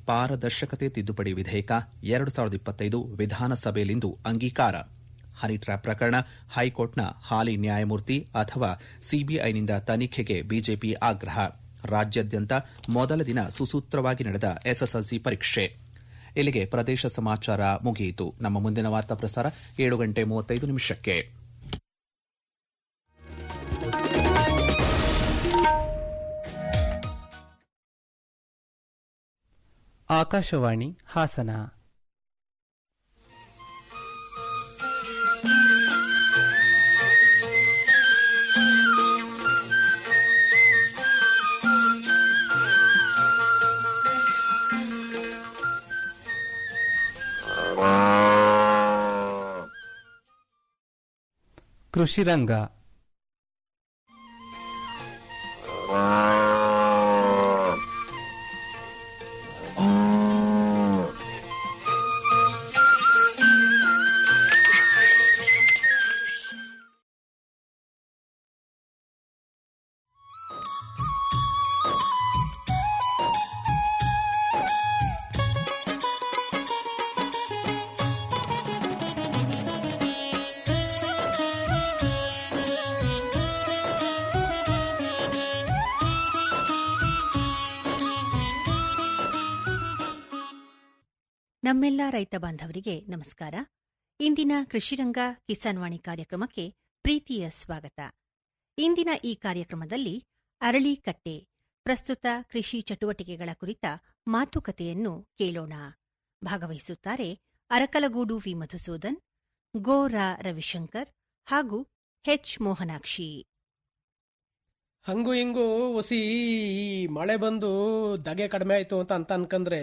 ಪಾರದರ್ಶಕತೆ ತಿದ್ದುಪಡಿ ವಿಧೇಯಕ ಎರಡು ಸಾವಿರದ ಇಪ್ಪತ್ತೈದು ವಿಧಾನಸಭೆಯಲ್ಲಿಂದು ಅಂಗೀಕಾರ ಹನಿ ಟ್ರ್ಯಾಪ್ ಪ್ರಕರಣ ಹೈಕೋರ್ಟ್ನ ಹಾಲಿ ನ್ಯಾಯಮೂರ್ತಿ ಅಥವಾ ಸಿಬಿಐನಿಂದ ತನಿಖೆಗೆ ಬಿಜೆಪಿ ಆಗ್ರಹ ರಾಜ್ಯಾದ್ಯಂತ ಮೊದಲ ದಿನ ಸುಸೂತ್ರವಾಗಿ ನಡೆದ ಎಸ್ಎಸ್ಎಲ್ಸಿ ಪರೀಕ್ಷೆ ಇಲ್ಲಿಗೆ ಪ್ರದೇಶ ಸಮಾಚಾರ ಮುಗಿಯಿತು ನಮ್ಮ ಮುಂದಿನ ವಾರ್ತಾ ಪ್ರಸಾರ ಏಳು ಗಂಟೆ ಮೂವತ್ತೈದು ನಿಮಿಷಕ್ಕೆ ಆಕಾಶವಾಣಿ ಹಾಸನ ಕೃಷಿ ರಂಗ ನಮ್ಮೆಲ್ಲ ರೈತ ಬಾಂಧವರಿಗೆ ನಮಸ್ಕಾರ ಇಂದಿನ ಕೃಷಿರಂಗ ಕಿಸಾನ್ ವಾಣಿ ಕಾರ್ಯಕ್ರಮಕ್ಕೆ ಪ್ರೀತಿಯ ಸ್ವಾಗತ ಇಂದಿನ ಈ ಕಾರ್ಯಕ್ರಮದಲ್ಲಿ ಅರಳಿಕಟ್ಟೆ ಪ್ರಸ್ತುತ ಕೃಷಿ ಚಟುವಟಿಕೆಗಳ ಕುರಿತ ಮಾತುಕತೆಯನ್ನು ಕೇಳೋಣ ಭಾಗವಹಿಸುತ್ತಾರೆ ಅರಕಲಗೂಡು ವಿ ಮಧುಸೂದನ್ ಗೋರಾ ರವಿಶಂಕರ್ ಹಾಗೂ ಹೆಚ್ ಮೋಹನಾಕ್ಷಿ ಹಂಗು ಹಿಂಗು ಒಸಿ ಈ ಮಳೆ ಬಂದು ದಗೆ ಕಡಿಮೆ ಆಯ್ತು ಅಂತ ಅಂತ ಅನ್ಕಂದ್ರೆ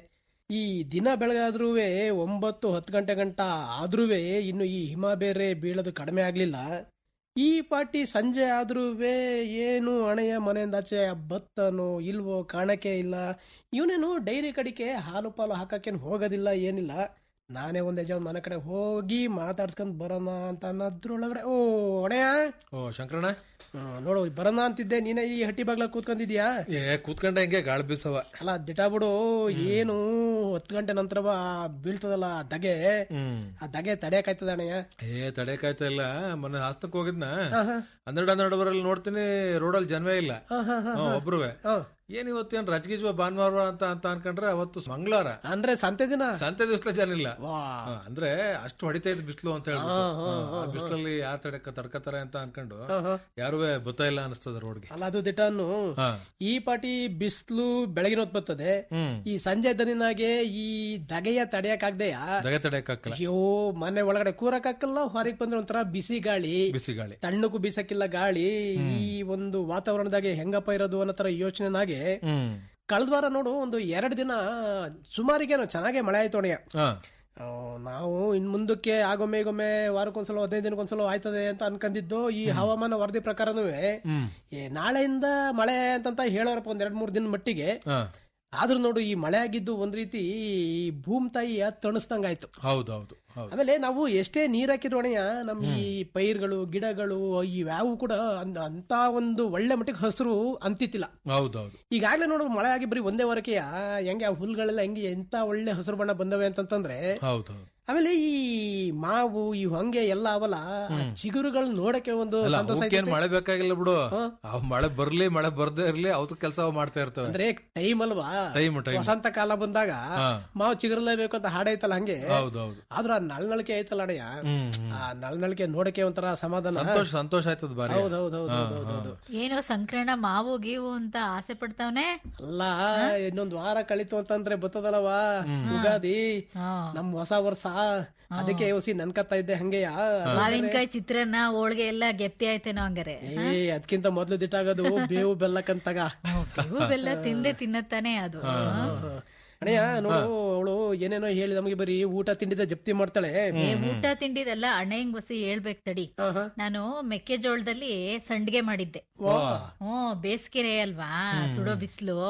ಈ ದಿನ ಬೆಳಗಾದ್ರೂ ಒಂಬತ್ತು ಹತ್ತು ಗಂಟೆ ಗಂಟ ಆದ್ರೂ ಇನ್ನು ಈ ಹಿಮ ಬೇರೆ ಬೀಳೋದು ಕಡಿಮೆ ಆಗ್ಲಿಲ್ಲ ಈ ಪಾಟಿ ಸಂಜೆ ಆದ್ರೂ ಏನು ಹಣೆಯ ಮನೆಯಿಂದಾಚೆ ಬತ್ತನೋ ಇಲ್ವೋ ಕಾಣಕ್ಕೆ ಇಲ್ಲ ಇವನೇನು ಡೈರಿ ಕಡಿಕೆ ಹಾಲು ಪಾಲು ಹಾಕಕ್ಕೇನು ಹೋಗೋದಿಲ್ಲ ಏನಿಲ್ಲ ನಾನೇ ಒಂದೇ ಜನ ಮನೆ ಕಡೆ ಹೋಗಿ ಮಾತಾಡ್ಸ್ಕೊಂಡ್ ಬರೋಣ ಅಂತ ಅನ್ನೋದ್ರೊಳಗಡೆ ಓ ಅಣೆಯ ಓ ಶಂಕರಣ್ಣ ನೋಡು ಬರೋಣ ಅಂತಿದ್ದೆ ನೀನೇ ಈ ಹಟ್ಟಿ ಬಾಗ್ಲ ಕೂತ್ಕೊಂಡಿದ್ಯಾ ಏ ಕೂತ್ಕೊಂಡೆ ಹಿಂಗೆ ಗಾಳಿ ಬೀಸವ ಅಲ್ಲ ದಿಟ ಬಿಡು ಏನು ಹತ್ತು ಗಂಟೆ ನಂತರ ಬೀಳ್ತದಲ್ಲ ಆ ದಗೆ ಹ್ಮ್ ಆ ದಗೆ ತಡೆಯಕ್ಕಾಯ್ತದ ಅಣ್ಣಯ್ಯ ಏ ತಡೆಕಾಯ್ತಾ ಇಲ್ಲ ಮೊನ್ನೆ ಹಾಸ್ತಕ್ ಹೋಗಿದ್ನ ಹನ್ನೆರಡು ಹನ್ನೆರಡು ಬರಲ್ಲಿ ನೋಡ್ತೀನಿ ರೋಡಲ್ಲಿ ಜನವೇ ಇಲ್ಲ ಒಬ್ರುವೆ ಏನ್ ಇವತ್ತೇನ್ ರಜಗೀಜುವ ಭಾನುವಾರ ಅಂತ ಅಂತ ಅನ್ಕೊಂಡ್ರೆ ಅವತ್ತು ಮಂಗಳವಾರ ಅಂದ್ರೆ ಸಂತೆ ದಿನ ಸಂತೆ ದಿವಸ ಜನ ಇಲ್ಲ ವಾ ಹಾ, ಅಂದ್ರೆ ಅಷ್ಟು ಹೊಡಿತಾ ಇದ್ ಬಿಸ್ಲು ಅಂತ ಹೇಳ್ಬಿಟ್ಟು ಆ ಬಿಸ್ಲಲ್ಲಿ ಯಾರು ತಡಕ ತಡ್ಕತಾರೆ ಅಂತ ಅನ್ಕೊಂಡು ಯಾರು ಬತ್ತಾ ಇಲ್ಲ ಅನಿಸ್ತದ ರೋಡ್ಗೆ ಅಲ್ಲ ಅದು ದಿಟನ್ನು ಹಾ ಈ ಪಾಟಿ ಬಿಸಿಲು ಬೆಳಗಿನ ಹೊತ್ತು ಬರ್ತದೆ ಹ್ಮ್ ಈ ಸಂಜೆ ದನಿನಾಗೆ ಈ ದಗೆಯ ತಡೆಯಕ್ಕಾಗ್ದೆಯಾ ದಗೆ ತಡೆಯಕ್ಕಾಗಲ್ಲ ಅಯ್ಯೋ ಮನೆ ಒಳಗಡೆ ಕೂರಕ್ಕಾಗಲ್ಲ ಹೊರಗೆ ಬಂದ್ರೆ ಒಂಥರ ಬಿಸಿ ಗಾಳಿ ಬಿಸಿ ಗಾಳಿ ತಣ್ಣಗೂ ಬೀಸಕ್ಕಿಲ್ಲ ಗಾಳಿ ಈ ಒಂದು ವಾತಾವರಣದಾಗೆ ಹೆಂಗಪ್ಪ ಇರೋದು ಅನ್ನೋ ತರ ಯೋಚನೆನಾಗೆ ಹ್ಮ್ ಕಳೆದ ವಾರ ನೋಡು ಒಂದು ಎರಡು ದಿನ ಸುಮಾರಿಗೇನೋ ಚೆನ್ನಾಗೆ ಮಳೆ ಆಯ್ತು ಅಣ್ಣಯ್ಯ ಹಾ ಆ, ನಾವು ಇನ್ ಮುಂದಕ್ಕೆ ಆಗೊಮ್ಮೆ ಈಗೊಮ್ಮೆ ವಾರಕ್ಕೊಂದ್ಸಲ ಹದಿನೈದು ದಿನಕ್ಕೊಂದ್ಸಲ ಆಯ್ತದೆ ಅಂತ ಅನ್ಕೊಂಡಿದ್ದು ಈ ಹವಾಮಾನ ವರದಿ ಪ್ರಕಾರನೂ ಹ್ಮ್ ಏ ನಾಳೆಯಿಂದ ಮಳೆ ಅಂತಂತ ಹೇಳೋರಪ್ಪ ಒಂದ್ ಎರಡ್ ಮೂರ್ ದಿನ ಮಟ್ಟಿಗೆ ಹಾ ಆದ್ರೂ ನೋಡು ಈ ಮಳೆ ಆಗಿದ್ದು ಒಂದ್ ರೀತಿ ಈ ಭೂಮ್ ತಾಯಿಯ ತಣಿಸ್ದಂಗಾಯ್ತು ಹೌದೌದು ಹೌದು ಆಮೇಲೆ ನಾವು ಎಷ್ಟೇ ನೀರ್ ಹಾಕಿದ್ರು ಅಣ್ಣಯ್ಯ ನಮ್ ಈ ಪೈರ್ಗಳು ಗಿಡಗಳು ಇವ್ಯಾವು ಕೂಡ ಅಂದ್- ಅಂತ ಒಂದು ಒಳ್ಳೆ ಮಟ್ಟಿಗೆ ಹಸಿರು ಅಂತಿತ್ತಿಲ್ಲ ಹೌದೌದು ಈಗಾಗ್ಲೇ ನೋಡು ಮಳೆ ಆಗಿ ಬರೀ ಒಂದೇ ವರಕೆಯ ಹೆಂಗೆ ಆ ಹುಲ್ಗಳೆಲ್ಲ ಹೆಂಗೆ ಎಂತ ಒಳ್ಳೆ ಹಸಿರು ಬಣ್ಣ ಬಂದವೆ ಅಂತಂತಂದ್ರೆ ಹೌದೌದು ಆಮೇಲೆ ಈ ಮಾವು ಈ ಹೊಂಗೆ ಎಲ್ಲ ಅವಲ್ಲ ಆ ಚಿಗುರುಗಳು ನೋಡಕ್ಕೆ ಒಂದು ಅಲ್ಲ ಸಂತೋಷ ಅವಕ್ಕೇನ್ ಐತೆ. ಮಳೆ ಬೇಕಾಗಿಲ್ಲ ಬಿಡು ಅವ್ ಮಳೆ ಬರ್ಲಿ ಮಳೆ ಬರ್ದೇ ಇರ್ಲಿ ಅವತ್ತು ಕೆಲಸ ಮಾಡ್ತಾ ಇರ್ತವೆ ಅಂದ್ರೆ ಟೈಮ್ ಅಲ್ವಾ ಟೈಮ್ ಟೈಮ್ ವಸಂತ ಕಾಲ ಬಂದಾಗ ಹಾ. ಮಾವು ಚಿಗುರಲೇಬೇಕು ಅಂತ ಹಾಡೈತಲ್ಲ ಹಂಗೆ ಹೌದೌದು ಆದ್ರೂ ಆ ನಳ್ನಳಿಕೆ ಐತಲ್ಲ ಅಡಯ್ಯ ಹ್ಮ್ ಹ್ಮ್. ಆ ನಳ್ನಳಿಕೆ ನೋಡಕ್ಕೆ ಒಂಥರ ಸಮಾಧಾನ ಸಂತೋಷ ಸಂತೋಷ ಆಯ್ತದ ಬಾರಿ ಹೌದೌದೌದೌದೌದು ಏನೋ ಸಂಕ್ರಣ ಮಾವು ಗೀವು ಅಂತ ಆಸೆ ಪಡ್ತಾವನೆ ಅಲ್ಲ ಇನ್ನೊಂದ್ ವಾರ ಕಳಿತು ಅಂತಂದ್ರೆ ಬರ್ತದಲ್ಲವಾ ಯುಗಾದಿ ಹಾ. ನಮ್ ಹೊಸ ವರ್ಷ ಅದಕ್ಕೆ ಯೋಸಿ ನನ್ಕತ್ತಾ ಇದ್ದೆ ಹಂಗೆಯ ಮಾವಿನಕಾಯಿ ಚಿತ್ರಾನ್ನ ಹೋಳ್ಗೆ ಎಲ್ಲ ಗೆಪ್ತಿ ಆಯ್ತೇನೋ ಹಂಗಾರೆ ಏ ಅದಕ್ಕಿಂತ ಮೊದ್ಲು ದಿಟ್ಟಾಗೋದು ಬೇವು ಬೆಲ್ಲಕ್ಕಂತಾಗ ಇವು ಬೆಲ್ಲ ತಿಂದೆ ತಿನ್ನತ್ತಾನೆ ಅದು ಅಣ್ಣಯ್ಯ ನೋಡು ಅವಳು ಏನೇನೋ ಹೇಳಿ ನಮಗೆ ಬರೀ ಊಟ ತಿಂಡಿದ ಜಪ್ತಿ ಮಾಡ್ತಾಳೆ ಏ, ಊಟ ತಿಂಡಿದೆಲ್ಲ ಅಣ್ಣಂಗ್ ಬಸಿ ಹೇಳ್ಬೇಕು ತಡಿ ಆಹಾ. ನಾನು ಮೆಕ್ಕೆಜೋಳದಲ್ಲಿ ಸಂಡ್ಗೆ ಮಾಡಿದ್ದೆ ವಾ. ಹ್ಮ್ ಬೇಸಿಗೆ ಅಲ್ವಾ ಸುಡೋ ಬಿಸಿಲು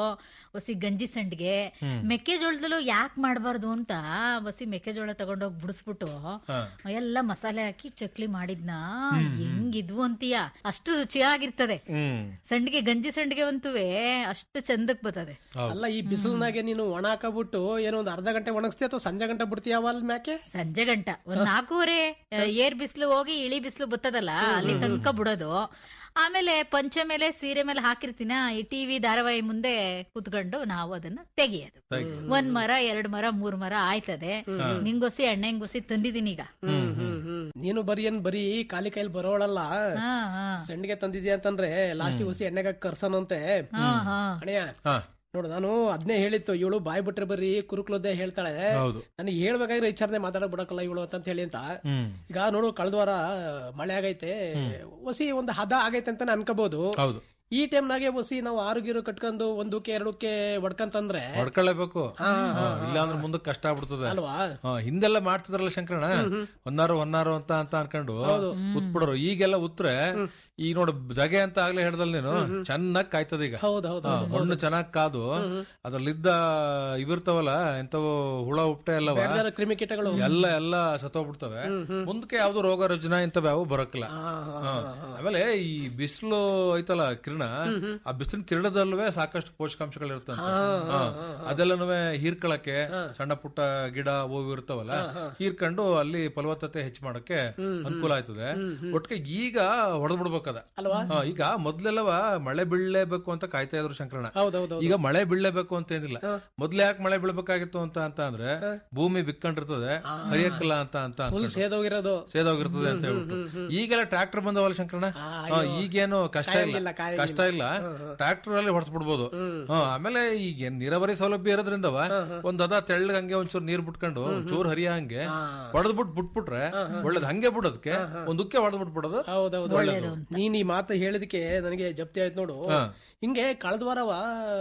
ಒಸಿ ಗಂಜಿ ಸಂಡಿಗೆ ಮೆಕ್ಕೆಜೋಳದಲ್ಲೂ ಯಾಕೆ ಮಾಡಬಾರ್ದು ಅಂತ ಒಸಿ ಮೆಕ್ಕೆಜೋಳ ತಗೊಂಡೋಗಿ ಬಿಡಿಸ್ಬಿಟ್ಟು ಎಲ್ಲ ಮಸಾಲೆ ಹಾಕಿ ಚಕ್ಲಿ ಮಾಡಿದ್ನ ಹೆಂಗಿದ್ವು ಅಂತೀಯ ಅಷ್ಟು ರುಚಿಯಾಗಿರ್ತದೆ ಹ್ಮ್ ಸಂಡಿಗೆ ಗಂಜಿ ಸಂಡಿಗೆ ಅಂತುವೆ ಅಷ್ಟು ಚಂದಕ್ ಬರ್ತದೆ ಅಲ್ಲ ಈ ಬಿಸಿಲ್ನಾಗೆ ನೀನು ಒಣ ಹಾಕಬಿಟ್ಟು ಏನೋ ಒಂದು ಅರ್ಧ ಗಂಟೆ ಒಣಗಿಸ್ತೀಯ ಅಥವಾ ಸಂಜೆ ಗಂಟೆ ಬಿಡ್ತೀಯವ ಅಲ್ಲಿ ಮ್ಯಾಕೆ ಸಂಜೆ ಗಂಟ ಒಂದ್ ನಾಲ್ಕೂವರೆ ಆ, ಏರ್ ಬಿಸಿಲು ಹೋಗಿ ಇಳಿ ಬಿಸಿಲು ಬರ್ತದಲ್ಲ ಅಲ್ಲಿ ತನಕ ಬಿಡೋದು ಆಮೇಲೆ ಪಂಚೆ ಮೇಲೆ ಸೀರೆ ಮೇಲೆ ಹಾಕಿರ್ತೀನ ಈ ಟಿವಿ ಧಾರಾವಾಹಿ ಮುಂದೆ ಕುತ್ಕೊಂಡು ನಾವು ಅದನ್ನ ತೆಗಿಯೋದು ಒಂದ್ ಮರ ಎರಡ್ ಮರ ಮೂರ್ ಮರ ಆಯ್ತದೆ ನಿಂಗೊಸಿ ಎಣ್ಣೆಂಗೊಸಿ ತಂದಿದೀನಿ ಈಗ ಹ್ಮ್ ಹ್ಮ್ ಹ್ಮ್ ನೀನು ಬರೀ ಏನ್ ಬರೀ ಖಾಲಿ ಕೈಲಿ ಬರೋಳಲ್ಲ ಹಾ ಹಾ ಸಂಡಿಗೆ ತಂದಿದ್ಯಾ ಅಂತಂದ್ರೆ ಲಾಸ್ಟ್ ಹುಸಿ ಎಣ್ಣೆಗ ಕರ್ಸನಂತೆ ಹಾ ಹಾ ಅಣಯ್ಯ ಹಾ ನೋಡು ನಾನು ಅದ್ನೇ ಹೇಳಿತ್ತು ಇವಳು ಬಾಯ್ ಬಿಟ್ರೆ ಬರೀ ಕುರುಕ್ಲದ್ದೇ ಹೇಳ್ತಾಳೆ ಹೌದು ನನಗೆ ಹೇಳ್ಬೇಕಾದ್ರೆ ವಿಚಾರಣೆ ಮಾತಾಡಕ್ ಬಿಡಕಲ್ಲ ಇವಳು ಅಂತ ಹೇಳಿ ಅಂತ ಹ್ಮ್ ಈಗ ನೋಡು ಕಳೆದ ವಾರ ಮಳೆ ಆಗೈತೆ ಹೊಸಿ ಒಂದು ಹದ ಆಗೈತೆ ಅಂತ ಅನ್ಕೋಬಹುದು ಹೌದು ಈ ಟೈಮ್ನಾಗೆ ಹೊಸಿ ನಾವು ಆರು ಗೀರು ಕಟ್ಕೊಂಡು ಒಂದಕ್ಕೆ ಎರಡಕ್ಕೆ ಹೊಡ್ಕಂತಂದ್ರೆ ಹೊಡ್ಕೊಳ್ಳೇಬೇಕು ಇಲ್ಲ ಅಂದ್ರೆ ಮುಂದಕ್ಕೆ ಕಷ್ಟ ಆಗ್ಬಿಡ್ತದೆ ಅಲ್ವಾ ಹಾ, ಹಿಂದೆಲ್ಲ ಮಾಡ್ತಿದ್ರಲ್ಲ ಶಂಕರಣ ಒನ್ನಾರು ಒನ್ನಾರು ಅಂತ ಅಂತ ಅನ್ಕೊಂಡು ಉತ್ಬಿಡೋರು ಈಗೆಲ್ಲ ಉತ್ರೆ ಈಗ ನೋಡು ಧಗೆ ಅಂತ ಆಗ್ಲೇ ಹೇಳ್ದಲ್ ನೀನು ಚೆನ್ನಾಗ್ ಕಾಯ್ತದ ಈಗ ಹೌದ್ ಹೌದ್ ಹಾ, ಮಣ್ಣು ಚೆನ್ನಾಗ್ ಕಾದು ಅದ್ರಲ್ಲಿದ್ದ ಇವಿರ್ತಾವಲ್ಲ ಎಂತವು ಹುಳ ಉಪ್ಟೆ ಎಲ್ಲವ ಬೇರೆ ಕ್ರಿಮಿ ಕೀಟಗಳು ಎಲ್ಲ ಎಲ್ಲ ಸತ್ತೋಗ್ಬಿಡ್ತವೆ ಮುಂದಕ್ಕೆ ಯಾವ್ದು ರೋಗ ರುಜಿನ ಇಂತವ ಯಾವ ಬರಕ್ಕಿಲ್ಲ ಹಾ. ಆಮೇಲೆ ಈ ಬಿಸಿಲು ಐತಲ್ಲ ಕಿರಣ ಆ ಬಿಸಿಲಿನ ಕಿರಣದಲ್ಲೂ ಸಾಕಷ್ಟು ಪೋಷಕಾಂಶಗಳು ಇರ್ತಂತೆ ಹಾ. ಅದೆಲ್ಲನೂ ಹೀರ್ಕೊಳಕ್ಕೆ ಸಣ್ಣ ಪುಟ್ಟ ಗಿಡ ಹೂವು ಇರ್ತಾವಲ್ಲ ಹೀರ್ಕೊಂಡು ಅಲ್ಲಿ ಫಲವತ್ತತೆ ಹೆಚ್ಚು ಮಾಡಕ್ಕೆ ಅನುಕೂಲ ಆಯ್ತದೆ ಒಟ್ಟಿಗೆ ಈಗ ಹೊಡೆದ್ ಬಿಡ್ಬೇಕದ ಅಲ್ವಾ ಹಾ, ಈಗ ಮೊದ್ಲೆಲ್ಲವ ಮಳೆ ಬೀಳಲೇಬೇಕು ಅಂತ ಕಾಯ್ತಾ ಇದ್ರು ಶಂಕರಣ ಹೌದೌದು ಈಗ ಮಳೆ ಬೀಳಲೇಬೇಕು ಅಂತ ಏನಿಲ್ಲ ಮೊದ್ಲು ಯಾಕೆ ಮಳೆ ಬೀಳ್ಬೇಕಾಗಿತ್ತು ಅಂತ ಅಂತ ಅಂದ್ರೆ ಭೂಮಿ ಬಿಕ್ಕೊಂಡಿರ್ತದೆ ಹರಿಯಕ್ಕಿಲ್ಲ ಅಂತ ಅಂತ ಫುಲ್ ಅನ್ಕೊಂಡು. ಸೇದೋಗಿರೋದು ಸೇದೋಗಿರ್ತದೆ ಅಂತ ಹೇಳ್ಬಿಟ್ಟು ಈಗೆಲ್ಲ ಟ್ರಾಕ್ಟರ್ ಬಂದವಲ್ಲ ಶಂಕರಣ ಹಾ, ಈಗೇನು ಕಷ್ಟ ಇಲ್ಲ ಕಾಯಂಗಿಲ್ಲ, ಕಾಯಂಗಿಲ್ಲ. ಕಷ್ಟ ಇಲ್ಲ ಟ್ರಾಕ್ಟರ್ ಅಲ್ಲಿ ಹೊಡ್ಸ್ಬಿಡ್ಬೋದು ಹಾ, ಆಮೇಲೆ ಈಗ ಏನ್ ನೀರಾವರಿ ಸೌಲಭ್ಯ ಇರೋದ್ರಿಂದವ ಒಂದ್ ಅದ ತೆಳ್ಳಗ್ ಹಂಗೆ ಒಂಚೂರು ನೀರ್ ಬಿಟ್ಕೊಂಡು ಚೂರ್ ಹರಿಯ ಹಂಗೆ ಹೊಡೆದ್ಬಿಟ್ಟು ಬಿಟ್ಬಿಟ್ರೆ ಒಳ್ಳೇದ್ ಹಂಗೆ ಬಿಡೋದಕ್ಕೆ ಒಂದಕ್ಕೆ ಹೊಡೆದ್ ಬಿಟ್ಬಿಡೋದು ಹೌದೌದು ನೀನ್ ಈ ಮಾತು ಹೇಳಿದಕ್ಕೆ ನನಗೆ ಜಪ್ತಿ ಆಯ್ತು ನೋಡು ಹಿಂಗೆ ಕಳೆದ ವಾರವ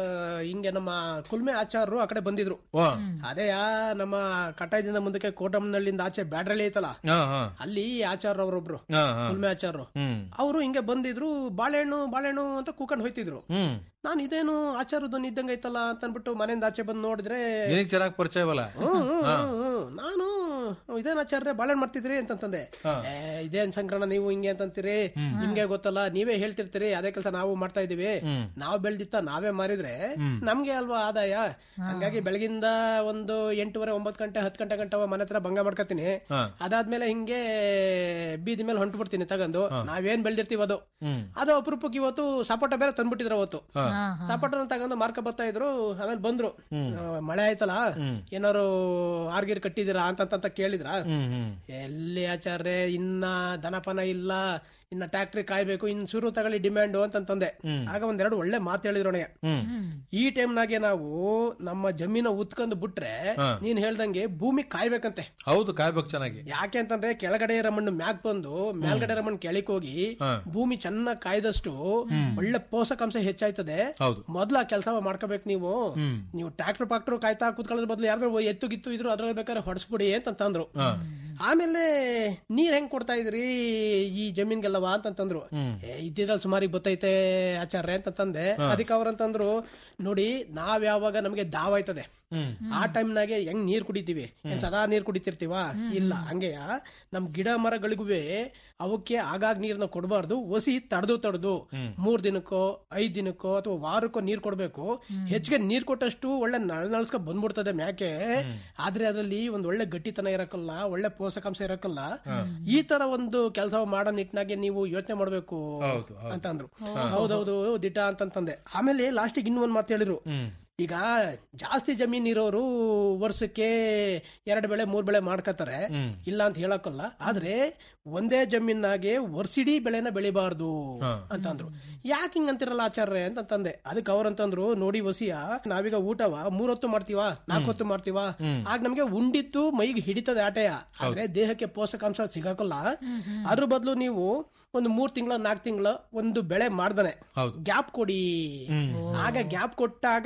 ಹಿಂಗೆ ನಮ್ಮ ಕುಲ್ಮೆ ಆಚಾರರು ಆ ಕಡೆ ಬಂದಿದ್ರು ವಾ. ಅದೇ ನಮ್ಮ ಕಟಾಯದಿಂದ ಮುಂದಕ್ಕೆ ಕೋಟಮ್ನಳ್ಳಿಂದ ಆಚೆ ಬ್ಯಾಡ್ರಳ್ಳಿ ಐತಲ್ಲ ಹಾ ಹಾ ಅಲ್ಲಿ ಆಚಾರ್ಯ ಅವರೊಬ್ರು ಹಾ ಹಾ ಕುಲ್ಮೆ ಆಚಾರ್ರು ಹ್ಮ್ ಅವರು ಹಿಂಗೆ ಬಂದಿದ್ರು ಬಾಳೆಹಣ್ಣು ಬಾಳೆಹಣ್ಣು ಅಂತ ಕೂಕೊಂಡು ಹೋಯ್ತಿದ್ರು ಹ್ಮ್ ನಾನು ಇದೇನು ಆಚಾರ ಧ್ವನಿ ಇದ್ದಂಗೆ ಐತಲ್ಲ ಅಂತ ಅನ್ಬಿಟ್ಟು ಮನೆಯಿಂದ ಆಚೆ ಬಂದು ನೋಡಿದ್ರೆ ನಿನಗ್ ಚೆನ್ನಾಗ್ ಪರಿಚಯವಲ್ಲ ಹ್ಮ್, ಹ್ಮ್, ಹ್ಮ್, ಹ್ಮ್. ನಾನು ಇದೇನ್ ಆಚಾರ್ಯ ಬಾಳೆಹಣ್ಣು ಮಾಡ್ತಿದ್ರಿ ಅಂತಂತಂದೆ ಏ, ಇದೇನ್ ಸಂಕ್ರಣ ನೀವು ಹಿಂಗೆ ಅಂತಂತೀರಿ ನಿಮ್ಗೆ ಗೊತ್ತಲ್ಲ ನೀವೇ ಹೇಳ್ತಿರ್ತೀರಿ ಅದೇ ಕೆಲಸ ನಾವು ಮಾಡ್ತಾ ಇದೀವಿ ನಾವು ಬೆಳ್ದಿತ್ತ ನಾವೇ ಮಾರಿದ್ರೆ ನಮ್ಗೆ ಅಲ್ವಾ ಆದಾಯ ಹಂಗಾಗಿ ಬೆಳಗಿಂದ ಒಂದು ಎಂಟೂವರೆ ಒಂಬತ್ತು ಗಂಟೆ ಹತ್ತು ಗಂಟೆ ಗಂಟೆ ಮನೆ ಹತ್ರ ಭಂಗ ಮಾಡ್ಕೊತೀನಿ ಅದಾದ್ಮೇಲೆ ಹಿಂಗೆ ಬೀದಿ ಮೇಲೆ ಹೊಂಟು ಬಿಡ್ತೀನಿ ತಗೊಂಡು ನಾವೇನ್ ಬೆಳ್ದಿರ್ತೀವಿ ಅದು ಹ್ಮ್ ಅದು ಅಪರೂಪಕ್ಕೆ ಇವತ್ತು ಸಪೋಟ ಬೇರೆ ತಂದ್ಬಿಟ್ಟಿದ್ರು ಅವತ್ತು ಸಪೋಟನ ತಗೊಂಡು ಮಾರ್ಕ ಬರ್ತಾ ಇದ್ರು ಆಮೇಲೆ ಬಂದ್ರು ಆ, ಮಳೆ ಆಯ್ತಲ್ಲ ಏನಾರು ಆರ್ಗಿರ್ ಕಟ್ಟಿದಿರಾ ಅಂತ ಕೇಳಿದ್ರ ಹ್ಮ್ ಹ್ಮ್ ಎಲ್ಲಿ ಆಚಾರ್ಯ ಇನ್ನ ದನಪನ ಇಲ್ಲ ಇನ್ನ ಟ್ಯಾಕ್ಟ್ರಿ ಕಾಯ್ಬೇಕು ಇನ್ ಶುರು ತಗೊಳ್ಳಿ ಡಿಮ್ಯಾಂಡ್ ಅಂತಂತಂದೆ ಆಗ ಒಂದೆರಡು ಒಳ್ಳೆ ಮಾತು ಹೇಳಿದ್ರೋಣಯ್ಯ ಹ್ಮ್ ಈ ಟೈಮ್ನಾಗೆ ನಾವು ನಮ್ಮ ಜಮೀನ ಉತ್ಕೊಂಡು ಬಿಟ್ರೆ ನೀನ್ ಹೇಳ್ದಂಗೆ ಭೂಮಿ ಕಾಯ್ಬೇಕಂತೆ ಹೌದು ಕಾಯ್ಬೇಕು ಚೆನ್ನಾಗಿ ಯಾಕೆ ಅಂತಂದ್ರೆ ಕೆಳಗಡೆ ಇರೋ ಮಣ್ಣು ಮ್ಯಾಗ್ ಬಂದು ಮೇಲ್ಗಡೆ ಇರೋ ಮಣ್ಣು ಕೆಳಕ್ ಹೋಗಿ ಭೂಮಿ ಚೆನ್ನಾಗಿ ಕಾಯ್ದಷ್ಟು ಒಳ್ಳೆ ಪೋಷಕಾಂಶ ಹೆಚ್ಚಾಯ್ತದೆ ಹೌದು ಮೊದ್ಲ ಕೆಲಸ ಮಾಡ್ಕೋಬೇಕು ನೀವು ನೀವು ಟ್ರಾಕ್ಟರ್ ಪಾಕ್ಟರ್ ಕಾಯ್ತಾ ಕೂತ್ಕೊಳ್ಳೋದ್ರ ಬದಲು ಯಾರಾದ್ರೂ ಎತ್ತು ಗಿತ್ತು ಇದ್ರು ಅದ್ರಲ್ಲಿ ಬೇಕಾದ್ರೆ ಹೊಡ್ಸ್ಬಿಡಿ ಅಂತಂದ್ರು ಆಮೇಲೆ ನೀರ್ ಹೆಂಗ್ ಕೊಡ್ತಾ ಇದ್ರಿ ಈ ಜಮೀನ್ಗೆಲ್ಲವಾ ಅಂತಂತಂದ್ರು ಏ, ಇದ್ದಿದ್ರಲ್ಲಿ ಸುಮಾರಿಗೆ ಗೊತ್ತೈತೆ ಆಚಾರ್ಯ ಅಂತಂದೆ ಅದಕ್ಕೆ ಅವ್ರಂತಂದ್ರು ನೋಡಿ ನಾವ್ ಯಾವಾಗ ನಮ್ಗೆ ದಾವ್ ಆಯ್ತದೆ ಆ ಟೈಮ್ನಾಗೆ ಹೆಂಗ್ ನೀರ್ ಕುಡಿತೀವಿ ಏನ್ ಸದಾ ನೀರ್ ಕುಡಿತಿರ್ತೀವ ಇಲ್ಲ ಹಂಗೆಯ ನಮ್ ಗಿಡ ಮರಗಳಿಗುವೆ ಅವಕ್ಕೆ ಆಗಾಗ ನೀರ್ನ ಕೊಡಬಾರ್ದು ಒಸಿ ತಡೆದು ತಡೆದು ಮೂರ್ ದಿನಕ್ಕೋ ಐದ್ ದಿನಕ್ಕೋ ಅಥವಾ ವಾರಕ್ಕೋ ನೀರ್ ಕೊಡ್ಬೇಕು ಹೆಚ್ಚಿಗೆ ನೀರ್ ಕೊಟ್ಟಷ್ಟು ಒಳ್ಳೆ ನಳ ನಳ್ಸ್ಕೊ ಬಂದ್ಬಿಡ್ತದೆ ಮ್ಯಾಕೆ ಆದ್ರೆ ಅದ್ರಲ್ಲಿ ಒಂದ್ ಒಳ್ಳೆ ಗಟ್ಟಿತನ ಇರಕ್ಕಲ್ಲ ಒಳ್ಳೆ ಪೋಷಕಾಂಶ ಇರಕ್ಕಲ್ಲ ಈ ತರ ಒಂದು ಕೆಲಸ ಮಾಡೋ ನಿಟ್ಟಿನಾಗೆ ನೀವು ಯೋಚನೆ ಮಾಡ್ಬೇಕು ಹೌದು, ಅಂತ ಅಂದ್ರು ಹೌದೌದು ದಿಟ ಅಂತಂತಂದೆ ಆಮೇಲೆ ಲಾಸ್ಟಿಗೆ ಇನ್ನೂ ಒಂದ್ ಮಾತು ಹೇಳಿರು ಈಗ ಜಾಸ್ತಿ ಜಮೀನ್ ಇರೋರು ವರ್ಷಕ್ಕೆ ಎರಡ್ ಬೆಳೆ ಮೂರ್ ಬೆಳೆ ಮಾಡ್ಕತಾರೆ ಇಲ್ಲ ಅಂತ ಹೇಳಕ್ಕಲ್ಲ ಆದ್ರೆ ಒಂದೇ ಜಮೀನಾಗೆ ವರ್ಷಿಡೀ ಬೆಳೆನ ಬೆಳಿಬಾರ್ದು ಅಂತಂದ್ರು ಯಾಕೆ ಹಿಂಗಂತಿರಲ್ಲ ಆಚಾರ್ಯ ಅಂತಂದೆ ಅದಕ್ಕೆ ಅವ್ರಂತಂದ್ರು ನೋಡಿ ವಸಿಯ ನಾವೀಗ ಊಟವ ಮೂರೊತ್ತು ಮಾಡ್ತೀವ ನಾಲ್ಕೊತ್ತು ಮಾಡ್ತೀವ ಆಗ ನಮ್ಗೆ ಉಂಡಿತ್ತು ಮೈಗೆ ಹಿಡಿತದೆ ಆಟೆಯ ಆದ್ರೆ ದೇಹಕ್ಕೆ ಪೋಷಕಾಂಶ ಸಿಗಾಕಲ್ಲ ಅದ್ರ ಬದಲು ನೀವು ಒಂದು ಮೂರ್ ತಿಂಗಳ ನಾಲ್ಕು ತಿಂಗಳ ಒಂದು ಬೆಳೆ ಮಾಡ್ದನೆ ಹೌದು. ಗ್ಯಾಪ್ ಕೊಡಿ ಆಗ ಗ್ಯಾಪ್ ಕೊಟ್ಟಾಗ ನೀವು ಈ ತರ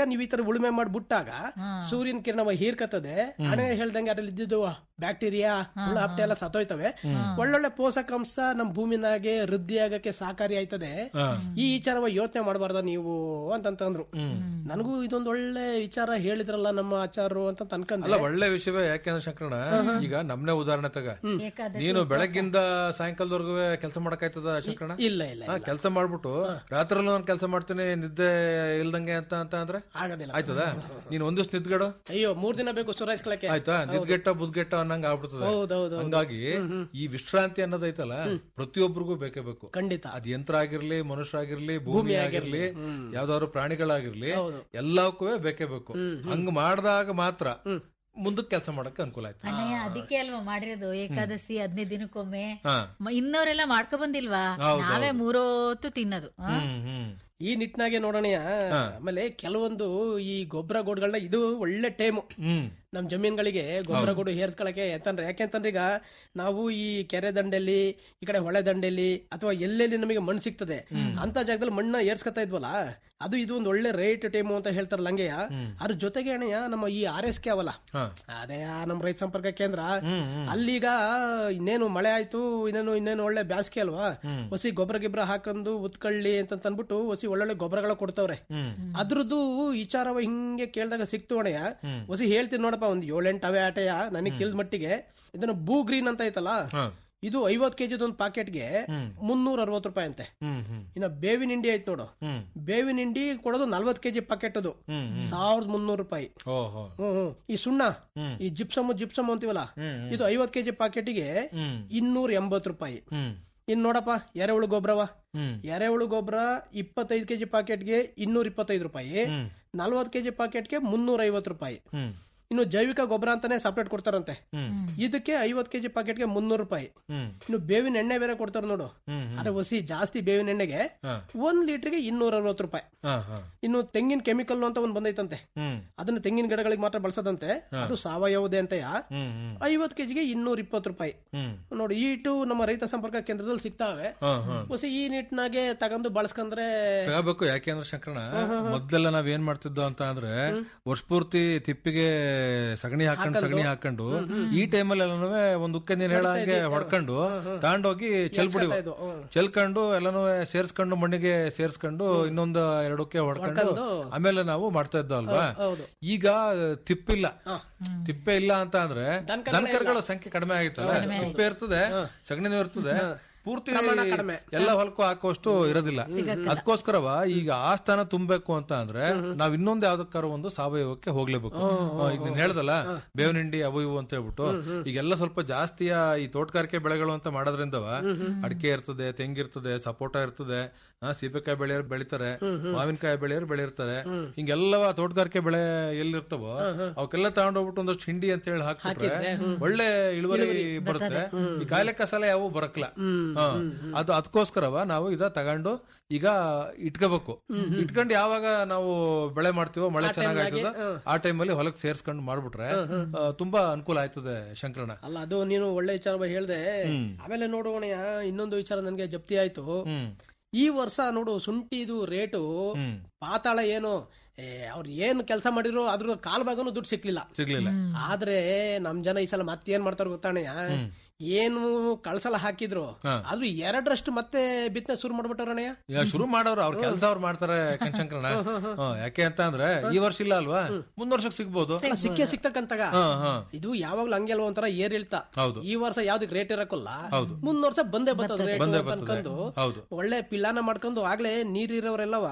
ಏನಾದ್ರು ಉಳುಮೆ ಮಾಡಿ ಬಿಟ್ಟಾಗ ಸೂರ್ಯನ ಕಿರಣ ಹೀರ್ಕತ್ತದೆ ಹಣೆ ಹೇಳ್ದಂಗೆ ಅದ್ರಲ್ಲಿ ಇದ್ದಿದ್ದು ಬ್ಯಾಕ್ಟೀರಿಯಾ ಹುಳ ಹಪ್ಟೆ ಎಲ್ಲ ಸತ್ತೋಯ್ತವೆ ಒಳ್ಳೊಳ್ಳೆ ಪೋಷಕಾಂಶ ನಮ್ ಭೂಮಿನಾಗೆ ವೃದ್ಧಿ ಆಗಕ್ಕೆ ಸಹಕಾರಿ ಆಯ್ತದೆ ಈ ವಿಚಾರವ ಯೋಚನೆ ಮಾಡಬಾರ್ದ ನೀವು ಅಂತಂತಂದ್ರು ನನಗೂ ಇದೊಂದು ಒಳ್ಳೆ ವಿಚಾರ ಹೇಳಿದ್ರಲ್ಲ ನಮ್ಮ ಆಚಾರರು ಅಂತ ಅಲ್ಲ ಅನ್ಕಂದ್ರೆ ಒಳ್ಳೆ ವಿಷಯವೇ ಯಾಕೆಂದ್ರೆ ಶಂಕರಣ ಈಗ ನಮ್ನೆ ಉದಾಹರಣೆ ತಗ ಏಕಾದಶಿ ನೀನು ಬೆಳಗ್ಗಿಂದ ಸಾಯಂಕಾಲದವರೆಗೂ ಕೆಲಸ ಮಾಡಕ್ಕಾಯ್ತದ ಶಂಕರಣ ಇಲ್ಲ ಇಲ್ಲ ಕೆಲಸ ಮಾಡ್ಬಿಟ್ಟು ರಾತ್ರಿ ನಾನು ಕೆಲಸ ಮಾಡ್ತೀನಿ ನಿದ್ದೆ ಇಲ್ದಂಗೆ ಅಂತ ಅಂತ ಅಂದ್ರೆ ಆಗೋದಿಲ್ಲ ಆಯ್ತದ ನೀನ್ ಒಂದ್ ದಿವ್ಸ ನಿದ್ಗಡು ಅಯ್ಯೋ ಮೂರ್ ದಿನ ಬೇಕು ಸುರಾಯಿಸ್ಕೊಳಕ್ಕೆ ಆಯ್ತಾ ನಿದ್ಗೆಟ್ಟ ಬುದ್ಗೆಟ್ಟ ಅನ್ನಂಗ ಆಗ್ಬಿಡ್ತದೆ ಹೌದೌದು ಹಂಗಾಗಿ ಈ ವಿಶ್ರಾಂತಿ ಅನ್ನೋದೈತಲ್ಲ ಪ್ರತಿಯೊಬ್ಬರಿಗೂ ಬೇಕೇ ಬೇಕು ಖಂಡಿತ ಅದ್ ಯಂತ್ರ ಆಗಿರ್ಲಿ ಮನುಷ್ಯರಾಗಿರ್ಲಿ ಭೂಮಿ ಆಗಿರ್ಲಿ ಯಾವ್ದಾದ್ರು ಪ್ರಾಣಿಗಳಾಗಿರ್ಲಿ ಹೌದು. ಎಲ್ಲಕ್ಕೂ ಬೇಕೇ ಬೇಕು ಹಂಗ ಮಾಡಿದಾಗ ಮಾತ್ರ ಮುಂದಕ್ಕೆ ಕೆಲಸ ಮಾಡಕ್ಕೆ ಅನುಕೂಲ ಆಯ್ತು ಅಣ್ಣಯ್ಯ ಅದಕ್ಕೆ ಅಲ್ವಾ ಮಾಡಿರೋದು ಏಕಾದಶಿ ಹದಿನೈದು ದಿನಕ್ಕೊಮ್ಮೆ ಹಾ ಮ- ಇನ್ನೋರೆಲ್ಲ ಮಾಡ್ಕೊ ಬಂದಿಲ್ವಾ ಹೌದು, ನಾವೇ ಮೂರೊತ್ತು ತಿನ್ನೋದು ಆ? ಹ್ಮ್ ಹ್ಮ್ ಈ ನಿಟ್ಟಿನಾಗೆ ನೋಡೋಣಯ್ಯ ಆಮೇಲೆ ಕೆಲವೊಂದು ಈ ಗೊಬ್ಬರ ಗೋಡ್ಗಳನ್ನ ಇದು ಒಳ್ಳೆ ಟೈಮು ಹ್ಮ್ ನಮ್ ಜಮೀನ್ಗಳಿಗೆ ಗೊಬ್ಬರ ಗೋಡು ಹೇರ್ಸ್ಕೊಳಕ್ಕೆ ಯಾಕಂದ್ರೆ ಯಾಕೆಂತಂದ್ರೆ ಈಗ ನಾವು ಈ ಕೆರೆ ದಂಡೆಲಿ ಈ ಕಡೆ ಹೊಳೆ ದಂಡೆಲಿ ಅಥವಾ ಎಲ್ಲೆಲ್ಲಿ ನಮಗೆ ಮಣ್ಣು ಸಿಗ್ತದೆ ಅಂತ ಜಾಗದಲ್ಲಿ ಮಣ್ಣ ಏರ್ಸ್ಕೊತಾ ಇದ್ವಲ್ಲ ಅದು ಇದು ಒಂದು ಒಳ್ಳೆ ರೇಟ್ ಟೈಮು ಅಂತ ಹೇಳ್ತಾರಲ್ಲ ಹಂಗೆಯ ಅದ್ರ ಜೊತೆಗೆ ಅಣ್ಣಯ್ಯ ನಮ್ಮ ಈ ಆರ್ ಎಸ್ ಕೆ ಅವಲ್ಲ ಹಾ. ಅದೇ ನಮ್ಮ ರೈತ ಸಂಪರ್ಕ ಕೇಂದ್ರ ಅಲ್ಲೀಗ ಇನ್ನೇನು ಮಳೆ ಆಯ್ತು ಇನ್ನೇನು ಇನ್ನೇನು ಒಳ್ಳೆ ಬ್ಯಾಸ್ಗೆ ಅಲ್ವಾ ಹೊಸಿ ಗೊಬ್ಬರ ಗಿಬ್ಬರ ಹಾಕೊಂಡು ಉತ್ಕಳ್ಳಿ ಅಂತ ಅನ್ಬಿಟ್ಟು ಹೊಸಿ ಒಳ್ಳೊಳ್ಳೆ ಗೊಬ್ಬರಗಳ ಕೊಡ್ತಾವ್ರೆ ಅದ್ರದ್ದು ವಿಚಾರವ ಹಿಂಗೆ ಕೇಳಿದಾಗ ಸಿಕ್ತು ಅಣಯ್ಯ ಹೊಸಿ ಹೇಳ್ತೀನಿ ನೋಡಪ್ಪ ಒಂದ್ ಏಳೆಂಟು ಅವೇ ಆಟೆಯ ನನಗೆ ತಿಳಿದ ಮಟ್ಟಿಗೆ ಇದನ್ನ ಬೂ ಗ್ರೀನ್ ಅಂತ ಐತಲ್ಲ ಹಾ. ಇದು ಐವತ್ ಕೆಜಿ ಒಂದು ಪಾಕೆಟ್ಗೆ ಮುನ್ನೂರ ಅರವತ್ತು ರೂಪಾಯಿ ಅಂತೆ ಹ್ಮ್ ಹ್ಮ್ ಇನ್ನ ಬೇವಿನ ಹಿಂಡಿ ಐತ್ ನೋಡು ಹ್ಮ್ ಬೇವಿನ ಹಿಂಡಿ ಕೊಡೋದು ನಲ್ವತ್ ಕೆಜಿ ಪಾಕೆಟ್ ಅದು ಹ್ಮ್ ಸಾವಿರದ ಮುನ್ನೂರು ರೂಪಾಯಿ ಓಹೋ ಹ್ಮ್ ಹ್ಮ್. ಈ ಸುಣ್ಣ ಈ ಜಿಪ್ಸಮ್ ಜಿಪ್ಸಮ್ ಅಂತೀವಲ್ಲ ಇದು ಐವತ್ ಕೆಜಿ ಪಾಕೆಟ್ಗೆ ಹ್ಮ್ ಇನ್ನೂರ ಎಂಬತ್ ರೂಪಾಯಿ ಹ್ಮ್ ಇನ್ ನೋಡಪ್ಪ ಎರೆಹುಳು ಗೊಬ್ಬರವ ಹ್ಮ್ ಎರೆಹುಳು ಗೊಬ್ಬರ ಇಪ್ಪತ್ತೈದು ಕೆಜಿ ಪಾಕೆಟ್ಗೆ ಇನ್ನೂರ ಇಪ್ಪತ್ತೈದು ರೂಪಾಯಿ ಹ್ಮ್ ನಲ್ವತ್ತು ಕೆಜಿ ಪಾಕೆಟ್ಗೆ ಮುನ್ನೂರ ಐವತ್ತು ರೂಪಾಯಿ ಹ್ಮ್ ಇನ್ನು ಜೈವಿಕ ಗೊಬ್ಬರ ಅಂತಾನೆ ಸಪರೇಟ್ ಕೊಡ್ತಾರಂತೆ ಹ್ಮ್ ಇದಕ್ಕೆ ಐವತ್ ಕೆಜಿ ಪಾಕೆಟ್ಗೆ ಮುನ್ನೂರು ರೂಪಾಯಿ ಹ್ಮ್ ಇನ್ನು ಬೇವಿನ ಎಣ್ಣೆ ಬೇರೆ ಕೊಡ್ತಾರ ನೋಡು ಹ್ಮ್ ಅದೇ ಹೊಸಿ ಜಾಸ್ತಿ ಬೇವಿನ ಎಣ್ಣೆಗೆ ಹಾ. ಒಂದ್ ಲೀಟರ್ಗೆ ಇನ್ನೂರ ಅರವತ್ತು ರೂಪಾಯಿ ಹಾ ಹಾ ಇನ್ನು ತೆಂಗಿನ ಕೆಮಿಕಲ್ ಅಂತ ಒಂದ್ ಬಂದೈತಂತೆ ಹ್ಮ್ ಅದನ್ನ ತೆಂಗಿನ ಗಿಡಗಳಿಗೆ ಮಾತ್ರ ಬಳಸದಂತೆ ಅದು ಸಾವಯವದೇ ಅಂತೆಯ ಹ್ಮ್ ಹ್ಮ್ ಐವತ್ ಕೆಜಿಗೆ ಇನ್ನೂರ ಇಪ್ಪತ್ತು ರೂಪಾಯಿ ಹ್ಮ್ ನೋಡಿ ಈಟು ನಮ್ಮ ರೈತ ಸಂಪರ್ಕ ಕೇಂದ್ರದಲ್ಲಿ ಸಿಗ್ತಾವೆ ಹಾ ಹಾ ಹೊಸ ಈ ನಿಟ್ಟಿನಾಗೆ ತಗೊಂಡು ಬಳಸ್ಕೊಂಡ್ರೆ ತಗೋಬೇಕು ಯಾಕೆಂದ್ರೆ ಶಂಕರಣ ಮೊದ್ಲೆಲ್ಲ ನಾವ್ ಏನ್ ಮಾಡ್ತಿದ್ದೋ ಅಂತ ಅಂದ್ರೆ ವರ್ಷ ಪೂರ್ತಿ ತಿಪ್ಪಿಗೆ ಸಗಣಿ ಹಾಕೊಂಡು ಸಗಣಿ ಹಾಕೊಂಡು ಈ ಟೈಮಲ್ಲಿ ಎಲ್ಲಾನು ಒಂದ್ ಉಕ್ಕೆ ನೀನ್ ಹೇಳಂಗೆ ಹೊಡ್ಕೊಂಡು ತಗೊಂಡೋಗಿ ಚೆಲ್ಬಿಡಿವ ಇದು, ಹ್ಮ್. ಚೆಲ್ಕೊಂಡು ಎಲ್ಲಾನು ಸೇರ್ಸ್ಕೊಂಡು ಮಣ್ಣಿಗೆ ಸೇರ್ಸ್ಕೊಂಡು ಇನ್ನೊಂದು ಎರಡಕ್ಕೆ ಹೊಡ್ಕೊಂಡು ಆಮೇಲೆ ನಾವು ಮಾಡ್ತಾ ಇದ್ದೋ ಅಲ್ವಾ ಹೌದು ಈಗ ತಿಪ್ಪಿಲ್ಲ ತಿಪ್ಪೆ ಇಲ್ಲ ಅಂತ ಅಂದ್ರೆ ದನಕರುಗಳ ಸಂಖ್ಯೆ ಕಡಿಮೆ ಆಗಿತ್ತಲ್ಲ ತಿಪ್ಪೆ ಇರ್ತದೆ ಸಗಣಿನೂ ಇರ್ತದೆ ಪೂರ್ತಿ ಎಲ್ಲ ಹೊಲಕ್ಕೂ ಹಾಕುವಷ್ಟು ಇರೋದಿಲ್ಲ ಅದಕ್ಕೋಸ್ಕರವ ಈಗ ಆ ಸ್ಥಾನ ತುಂಬಬೇಕು ಅಂತ ಅಂದ್ರೆ ನಾವ್ ಇನ್ನೊಂದ್ ಯಾವ್ದಕ್ಕಾರ ಒಂದು ಸಾವಯವಕ್ಕೆ ಹೋಗ್ಲೇಬೇಕು ಹಾ, ಈಗ ನೀನ್ ಹೇಳ್ದಲ್ಲ ಬೇವಿನ ಹಿಂಡಿ ಅವು ಇವು ಅಂತ ಹೇಳ್ಬಿಟ್ಟು ಈಗೆಲ್ಲ ಸ್ವಲ್ಪ ಜಾಸ್ತಿಯ ಈ ತೋಟಗಾರಿಕೆ ಬೆಳೆಗಳು ಅಂತ ಮಾಡೋದ್ರಿಂದವ ಅಡಿಕೆ ಇರ್ತದೆ ತೆಂಗಿರ್ತದೆ ಸಪೋಟ ಇರ್ತದೆ ಆ, ಸೀಬೆಕಾಯಿ ಬೆಳೆಯೋರು ಬೆಳಿತಾರೆ ಮಾವಿನಕಾಯಿ ಬೆಳೆಯೋರು ಬೆಳಿರ್ತಾರೆ ಹಿಂಗೆಲ್ಲವ ತೋಟಗಾರಿಕೆ ಬೆಳೆ ಎಲ್ಲಿರ್ತವೋ ಅವಕ್ಕೆಲ್ಲ ತಗೊಂಡೋಗ್ಬಿಟ್ಟು ಒಂದಷ್ಟು ಹಿಂಡಿ ಅಂತ ಹೇಳಿ ಹಾಕ್ಬಿಟ್ರೆ ಒಳ್ಳೆ ಇಳುವರಿ ಬರುತ್ತೆ ಈ ಕಾಯಿಲೆ ಕಸಾಲೆ ಯಾವ ಬರಕ್ಲ ಹಾ. ಅದು ಅದಕ್ಕೋಸ್ಕರವ ನಾವು ಇದ ತಗೊಂಡು ಈಗ ಇಟ್ಕೋಬೇಕು ಇಟ್ಕೊಂಡು ಯಾವಾಗ ನಾವು ಬೆಳೆ ಮಾಡ್ತೀವೋ ಮಳೆ ಚೆನ್ನಾಗ್ ಆಯ್ತದ ಆ ಟೈಮಲ್ಲಿ ಹೊಲಕ್ ಸೇರ್ಸ್ಕೊಂಡು ಮಾಡ್ಬಿಟ್ರೆ ಆ, ತುಂಬಾ ಅನುಕೂಲ ಆಯ್ತದೆ ಶಂಕರಣ ಅಲ್ಲ ಅದು ನೀನು ಒಳ್ಳೆ ವಿಚಾರ ಹೇಳ್ದೆ ಆಮೇಲೆ ನೋಡೋಣಯ್ಯ ಇನ್ನೊಂದು ವಿಚಾರ ನನ್ಗೆ ಜಪ್ತಿ ಆಯ್ತು ಹ್ಮ್ ಈ ವರ್ಷ ನೋಡು ಶುಂಠಿದು ರೇಟು ಹ್ಮ್ ಪಾತಾಳ ಏನು ಏ, ಅವ್ರು ಏನ್ ಕೆಲಸ ಮಾಡಿದ್ರು ಅದ್ರ ಕಾಲ್ ಭಾಗನು ದುಡ್ಡು ಸಿಕ್ಲಿಲ್ಲ ಸಿಗ್ಲಿಲ್ಲ ಆದ್ರೆ ನಮ್ ಜನ ಈ ಸಲ ಮತ್ತೆ ಏನ್ ಮಾಡ್ತಾರ ಗೊತ್ತಾಣಯ್ಯ ಏನು ಕಳ್ಸಲ ಹಾಕಿದ್ರು ಆದ್ರೂ ಎರಡರಷ್ಟು ಮತ್ತೆ ಬಿತ್ತನೆ ಶುರು ಮಾಡ್ಬಿಟ್ಟವ್ರಣಯ್ಯ ಈಗ ಶುರು ಮಾಡೋರು ಅವ್ರ ಕೆಲಸ ಅವ್ರು ಮಾಡ್ತಾರೆ ಕಣ್ಶಂಕರಣ ಯಾಕೆ ಅಂತ ಅಂದ್ರೆ ಈ ವರ್ಷ ಇಲ್ಲ ಅಲ್ವಾ ಮುಂದ್ ವರ್ಷಕ್ಕೆ ಸಿಗ್ಬೋದು ಸಿಕ್ಕೇ ಸಿಕ್ತಕ್ಕಂತಾಗ ಹಾ ಹಾ ಇದು ಯಾವಾಗ್ಲೂ ಹಂಗೆ ಅಲ್ವಾ ಒಂಥರ ಏರ್ ಇಳ್ತಾ ಹೌದು ಈ ವರ್ಷ ಯಾವ್ದಕ್ ರೇಟ್ ಇರಕ್ಕಲ್ಲ ಹೌದು. ಮುಂದ್ ವರ್ಷ ಬಂದೇ ಬರ್ತದ ರೇಟ್ ಬಂದೇ ಅಂತ ಬರ್ತದೆ. ಅನ್ಕೊಂಡು ಹೌದು ಒಳ್ಳೆ ಪಿಲ್ಲಾನ ಮಾಡ್ಕೊಂಡು ಆಗ್ಲೇ ನೀರಿರೋರೆಲ್ಲವ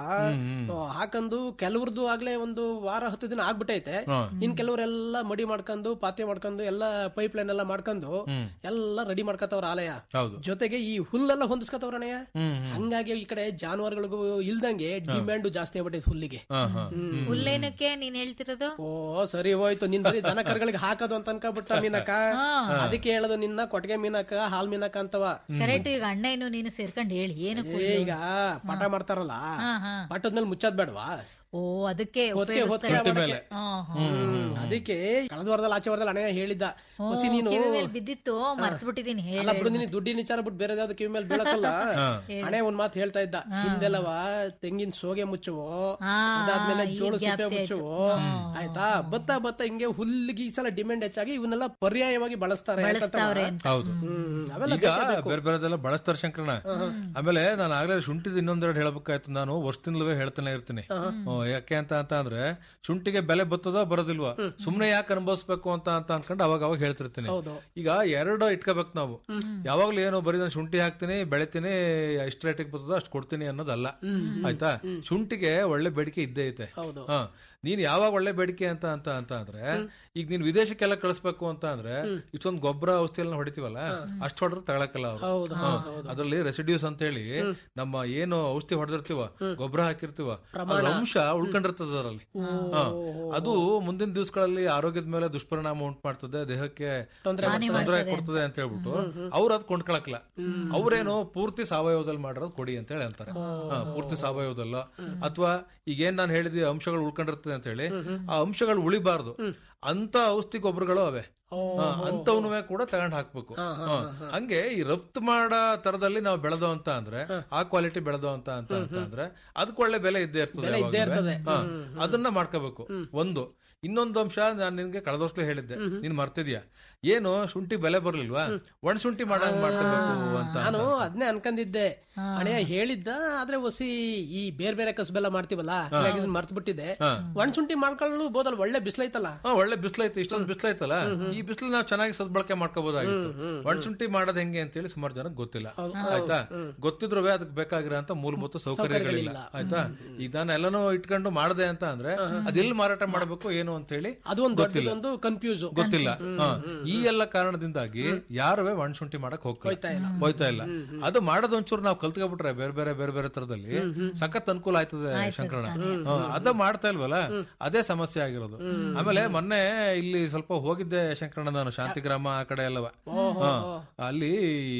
ಹಾಕೊಂಡು ಕೆಲವ್ರದ್ದು ಆಗ್ಲೇ ಒಂದು ವಾರ ಹತ್ತು ದಿನ ಆಗ್ಬಿಟ್ಟೈತೆ ಹಾ. ಇನ್ ಕೆಲವರೆಲ್ಲ ಮಡಿ ಮಾಡ್ಕೊಂಡು ಪಾತಿ ಮಾಡ್ಕೊಂಡು ಎಲ್ಲ ಪೈಪ್ ಲೈನ್ ಎಲ್ಲ ಮಾಡ್ಕೊಂಡು ಎಲ್ಲ ರೆಡಿ ಮಾಡ್ಕತ್ತವ್ರ ಆಲಯ ಹೌದು ಜೊತೆಗೆ ಈ ಹುಲ್ಲೆಲ್ಲ ಹೊಂದಿಸ್ಕತ್ತವ್ರಣಯ್ಯ ಹ್ಮ್ ಹಂಗಾಗಿ ಈ ಕಡೆ ಜಾನುವಾರುಗಳಿಗೂ ಇಲ್ದಂಗೆ ಡಿಮ್ಯಾಂಡ್ ಜಾಸ್ತಿ ಆಗ್ಬಿಟ್ಟೈತೆ ಹುಲ್ಲಿಗೆ ಹಾ ಹಾ ಹುಲ್ಲೇನಕ್ಕೆ ನೀನ್ ಹೇಳ್ತಿರೋದು ಓ ಸರಿ ಹೋಯ್ತು ನಿನ್ ಬರೀ ದನ ಕರುಗಳಿಗೆ ಹಾಕೋದು ಅಂತ ಅನ್ಕೊಬಿಟ್ಟ ಮೀನಕ ಅದಕ್ಕೆ ಹೇಳೋದು ನಿನ್ನ ಕೊಟ್ಟಿಗೆ ಮೀನಕ ಹಾಲ್ ಮೀನಕ ಅಂತವ ಕರೆಕ್ಟ್ ಈಗ ಅಣ್ಣ ಏನು ನೀನು ಸೇರ್ಕೊಂಡು ಹೇಳಿ ಏನು ಏ, ಈಗ ಪಟ ಮಾಡ್ತಾರಲ್ಲ ಹಾ ಹಾ ಪಟದ ಮೇಲೆ ಮುಚ್ಚದ್ ಬೇಡವಾ ಓ ಅದಕ್ಕೆ ಹೊತ್ತಿಗೆ ಹೊತ್ತಿಗೆ ಉಪಯೋಗಿಸ್ತಾರೆ. ಮಾಡಕ್ಕೆ. ಹ್ಮ್, ಹ್ಮ್. ಹ್ಮ್. ಅದಕ್ಕೆ ಕಳೆದ ವಾರದಲ್ಲಿ ಆಚೆ ವಾರದಲ್ಲಿ ಅಣೆ ಹೇಳಿದ್ದ ಹೊಸಿ ನೀನು ಕಿವಿ ಮೇಲೆ ಬಿದ್ದಿತ್ತು ಮರ್ತು ಬಿಟ್ಟಿದೀನಿ ಹೇಳಿ ಅಲ್ಲ ಬಿಡು ನೀನು ದುಡ್ಡಿನ ವಿಚಾರ ಬಿಟ್ಟು ಬೇರೆ ಯಾವ್ದು ಕಿವಿ ಮೇಲೆ ಬೀಳಕ್ಕಲ್ಲ ಹಣೆ ಒಂದ್ ಮಾತು ಹೇಳ್ತಾ ಇದ್ದ ಹಿಂದೆಲ್ಲವ ತೆಂಗಿನ ಸೋಗೆ ಮುಚ್ಚುವೋ ಹಾ, ಅದಾದ್ಮೇಲೆ ಈಗ ಜೋಳ ಸಿಪ್ಪೆ ಜ್ಞಾಪಕ ಆಯ್ತು. ಮುಚ್ಚುವೋ ಆಯ್ತಾ ಬತ್ತಾ ಬತ್ತಾ ಹಿಂಗೆ ಹುಲ್ಲಿಗೆ ಈ ಸಲ ಡಿಮ್ಯಾಂಡ್ ಹೆಚ್ಚಾಗಿ ಇವನ್ನೆಲ್ಲ ಪರ್ಯಾಯವಾಗಿ ಬಳಸ್ತಾರೆ ಬಳಸ್ತಾವ್ರೆ ಅಂತ ಹೌದು ಹ್ಮ್, ಅವೆಲ್ಲ ಈಗ ಬೇರೆ ಬೇರೆದೆಲ್ಲ ಬಳಸ್ತಾರೆ ಶಂಕರಣ ಆಮೇಲೆ ನಾನು ಆಗ್ಲೇ ಶುಂಠಿದ ಇನ್ನೊಂದೆರಡು ಹೇಳ್ಬೇಕಾಯ್ತು ನಾನು ವರ್ಷದಿಂದಲೇ ಹೇಳ್ತಾನೆ ಇರ್ತೀನಿ ಹ್ಮ್, ಯಾಕೆ ಅಂತ ಅಂತ ಅಂದ್ರೆ ಶುಂಠಿಗೆ ಬೆಲೆ ಬರ್ತದೋ ಬರೋದಿಲ್ವಾ ಸುಮ್ನೆ ಯಾಕೆ ಅನುಭವಿಸ್ಬೇಕು ಅಂತ ಅಂತ ಅನ್ಕೊಂಡು ಅವಾಗ ಅವಾಗ ಹೇಳ್ತಿರ್ತೀನಿ ಹೌದು ಈಗ ಎರಡು ಇಟ್ಕೋಬೇಕು ನಾವು ಯಾವಾಗ್ಲೂ ಏನು ಬರೀ ನಾನು ಶುಂಠಿ ಹಾಕ್ತೀನಿ ಬೆಳಿತೀನಿ ಎಷ್ಟು ರೇಟಿಗೆ ಬರ್ತದೋ ಅಷ್ಟು ಕೊಡ್ತೀನಿ ಅನ್ನೋದಲ್ಲ ಆಯ್ತಾ ಶುಂಠಿಗೆ ಒಳ್ಳೆ ಬೇಡಿಕೆ ಇದ್ದೇ ಐತೆ ಹೌದು ಹಾ ನೀನ್ ಯಾವಾಗ ಒಳ್ಳೆ ಬೇಡಿಕೆ ಅಂತ ಅಂತ ಅಂತ ಅಂದ್ರೆ ಈಗ ನೀನ್ ವಿದೇಶಕ್ಕೆಲ್ಲ ಕಳಿಸ್ಬೇಕು ಅಂತ ಅಂದ್ರೆ ಇಷ್ಟೊಂದು ಗೊಬ್ಬರ ಔಷಧಿ ಎಲ್ಲ ಹೊಡಿತೀವಲ್ಲ ಅಷ್ಟು ಹೊಡೆದ್ರೆ ತಗೊಳಕಲ್ಲ ಅವ್ರು ಹೌದು ಹಾ. ಅದ್ರಲ್ಲಿ ರೆಸಿಡ್ಯೂಸ್ ಅಂತ ಹೇಳಿ ನಮ್ಮ ಏನು ಔಷಧಿ ಹೊಡೆದಿರ್ತೀವ ಗೊಬ್ಬರ ಹಾಕಿರ್ತೀವ ಅದ್ರ ಅಂಶ ಉಳ್ಕೊಂಡಿರ್ತದ ಅದರಲ್ಲಿ ಹಾ. ಅದು ಮುಂದಿನ ದಿವಸಗಳಲ್ಲಿ ಆರೋಗ್ಯದ ಮೇಲೆ ದುಷ್ಪರಿಣಾಮ ಉಂಟು ಮಾಡ್ತದೆ ದೇಹಕ್ಕೆ ತೊಂದರೆ ಕೊಡ್ತದೆ ಅಂತ ಹೇಳ್ಬಿಟ್ಟು ಅವ್ರು ಅದ್ ಕೊಂಡ್ಕೊಳಕ್ಲ ಅವ್ರೇನು ಪೂರ್ತಿ ಸಾವಯವದಲ್ಲಿ ಮಾಡಿರೋದು ಕೊಡಿ ಅಂತ ಹೇಳಿ ಅಂತಾರೆ ಹಾ, ಪೂರ್ತಿ ಸಾವಯವದಲ್ಲ ಅಥವಾ ಈಗ ಏನ್ ನಾನು ಹೇಳಿದ ಅಂಶಗಳು ಉಳ್ಕೊಂಡಿರ್ತದೆ ಅಂತ ಹೇಳಿ ಆ ಅಂಶಗಳು ಉಳಿಬಾರ್ದು ಅಂತ ಔಷಧಿ ಗೊಬ್ಬರಗಳು ಅವೆ ಹಾ, ಅಂತವನ್ನುವೆ ಕೂಡ ತಗೊಂಡ್ ಹಾಕ್ಬೇಕು ಹಾ. ಹಂಗೆ ಈ ರಫ್ತು ಮಾಡ ತರದಲ್ಲಿ ನಾವು ಬೆಳೆದೋ ಅಂತ ಅಂದ್ರೆ ಆ ಕ್ವಾಲಿಟಿ ಬೆಳೆದೋ ಅಂತ ಅಂತ ಅಂತ ಅಂದ್ರೆ ಅದಕ್ಕೆ ಒಳ್ಳೆ ಬೆಲೆ ಇದ್ದೇ ಇರ್ತದೆ ಯಾವಾಗ್ಲೂವೆ. ಹಾ. ಅದನ್ನ ಮಾಡ್ಕೋಬೇಕು ಒಂದು ಇನ್ನೊಂದು ಅಂಶ ನಾನು ನಿನ್ಗೆ ಕಳೆದ ವರ್ಷಲೇ ಹೇಳಿದ್ದೆ ನೀನ್ ಮರ್ತಿದ್ಯಾ ಏನು ಶುಂಠಿ ಬೆಲೆ ಬರ್ಲಿಲ್ವಾ ಒಣ ಶುಂಠಿ ಮಾಡಂಗ್ ಮಾಡ್ಕೋಬೇಕು ಅಂತ ನಾನು ಅದನ್ನೇ ಅನ್ಕೊಂಡಿದ್ದೆ ಅಣೆಯ ಹೇಳಿದ್ದ ಆದ್ರೆ ಹೊಸಿ ಈ ಬೇರೆ ಬೇರೆ ಕಸಬೆಲ್ಲ ಮಾಡ್ತೀವಲ್ಲ ಮರ್ತು ಬಿಟ್ಟಿದೆ ಒಣಶುಂಠಿ ಮಾಡ್ಕೊಳ್ಳಲು ಬೋದಲ್ಲ ಒಳ್ಳೆ ಬಿಸ್ಲೈತಲ್ಲ ಹಾ ಒಳ್ಳೆ ಬಿಸ್ಲೈತೆ ಇಷ್ಟೊಂದು ಬಿಸ್ಲೈತಲ್ಲ ಈ ಬಿಸಿಲು ನಾವು ಚೆನ್ನಾಗಿ ಸದ್ಬಳಕೆ ಮಾಡ್ಕೋಬಹುದಾಗಿತ್ತು ಒಣಶುಂಠಿ ಮಾಡೋದ್ ಹೆಂಗೆ ಅಂತ ಹೇಳಿ ಸುಮಾರು ಜನಕ್ಕೆ ಗೊತ್ತಿಲ್ಲ ಆಯ್ತಾ ಗೊತ್ತಿದ್ರು ಅದಕ್ಕೆ ಬೇಕಾಗಿರೋ ಅಂತ ಮೂಲಭೂತ ಸೌಕರ್ಯಗಳಿಲ್ಲ ಆಯ್ತಾ ಈಗ ನಾನು ಎಲ್ಲನೂ ಇಟ್ಕೊಂಡು ಮಾಡದೆ ಅಂತ ಅಂದ್ರೆ ಅದೆಲ್ಲಿ ಮಾರಾಟ ಮಾಡಬೇಕು ಏನು ಅಂತ ಹೇಳಿ ಅದು ಒಂದು ದೊಡ್ಡದೊಂದು ಕನ್ಫ್ಯೂಸ್ ಗೊತ್ತಿಲ್ಲ ಹಾ. ಈ ಎಲ್ಲ ಕಾರಣದಿಂದಾಗಿ ಯಾರುವೆ ಒಣಶುಂಠಿ ಮಾಡಕ್ ಹೋಗ್ತಾ ಇಲ್ಲ ಹೋಯ್ತಾ ಇಲ್ಲ ಅದು ಮಾಡೋದ್ ಒಂಚೂರು ನಾವು ಕಲ್ತ್ಕೊಬಿಟ್ರೆ ಬೇರೆ ಬೇರೆ ಬೇರೆ ಬೇರೆ ತರದಲ್ಲಿ ಸಖತ್ ಅನುಕೂಲ ಆಯ್ತದೆ ಶಂಕರಣ ಹಾ, ಅದ ಮಾಡ್ತಾ ಇಲ್ವಲ್ಲ ಅದೇ ಸಮಸ್ಯೆ ಆಗಿರೋದು ಆಮೇಲೆ ಮೊನ್ನೆ ಇಲ್ಲಿ ಸ್ವಲ್ಪ ಹೋಗಿದ್ದೆ ಶಂಕರಣ ನಾನು ಶಾಂತಿಗ್ರಾಮ ಆ ಕಡೆ ಎಲ್ಲವ ಹಾ. ಅಲ್ಲಿ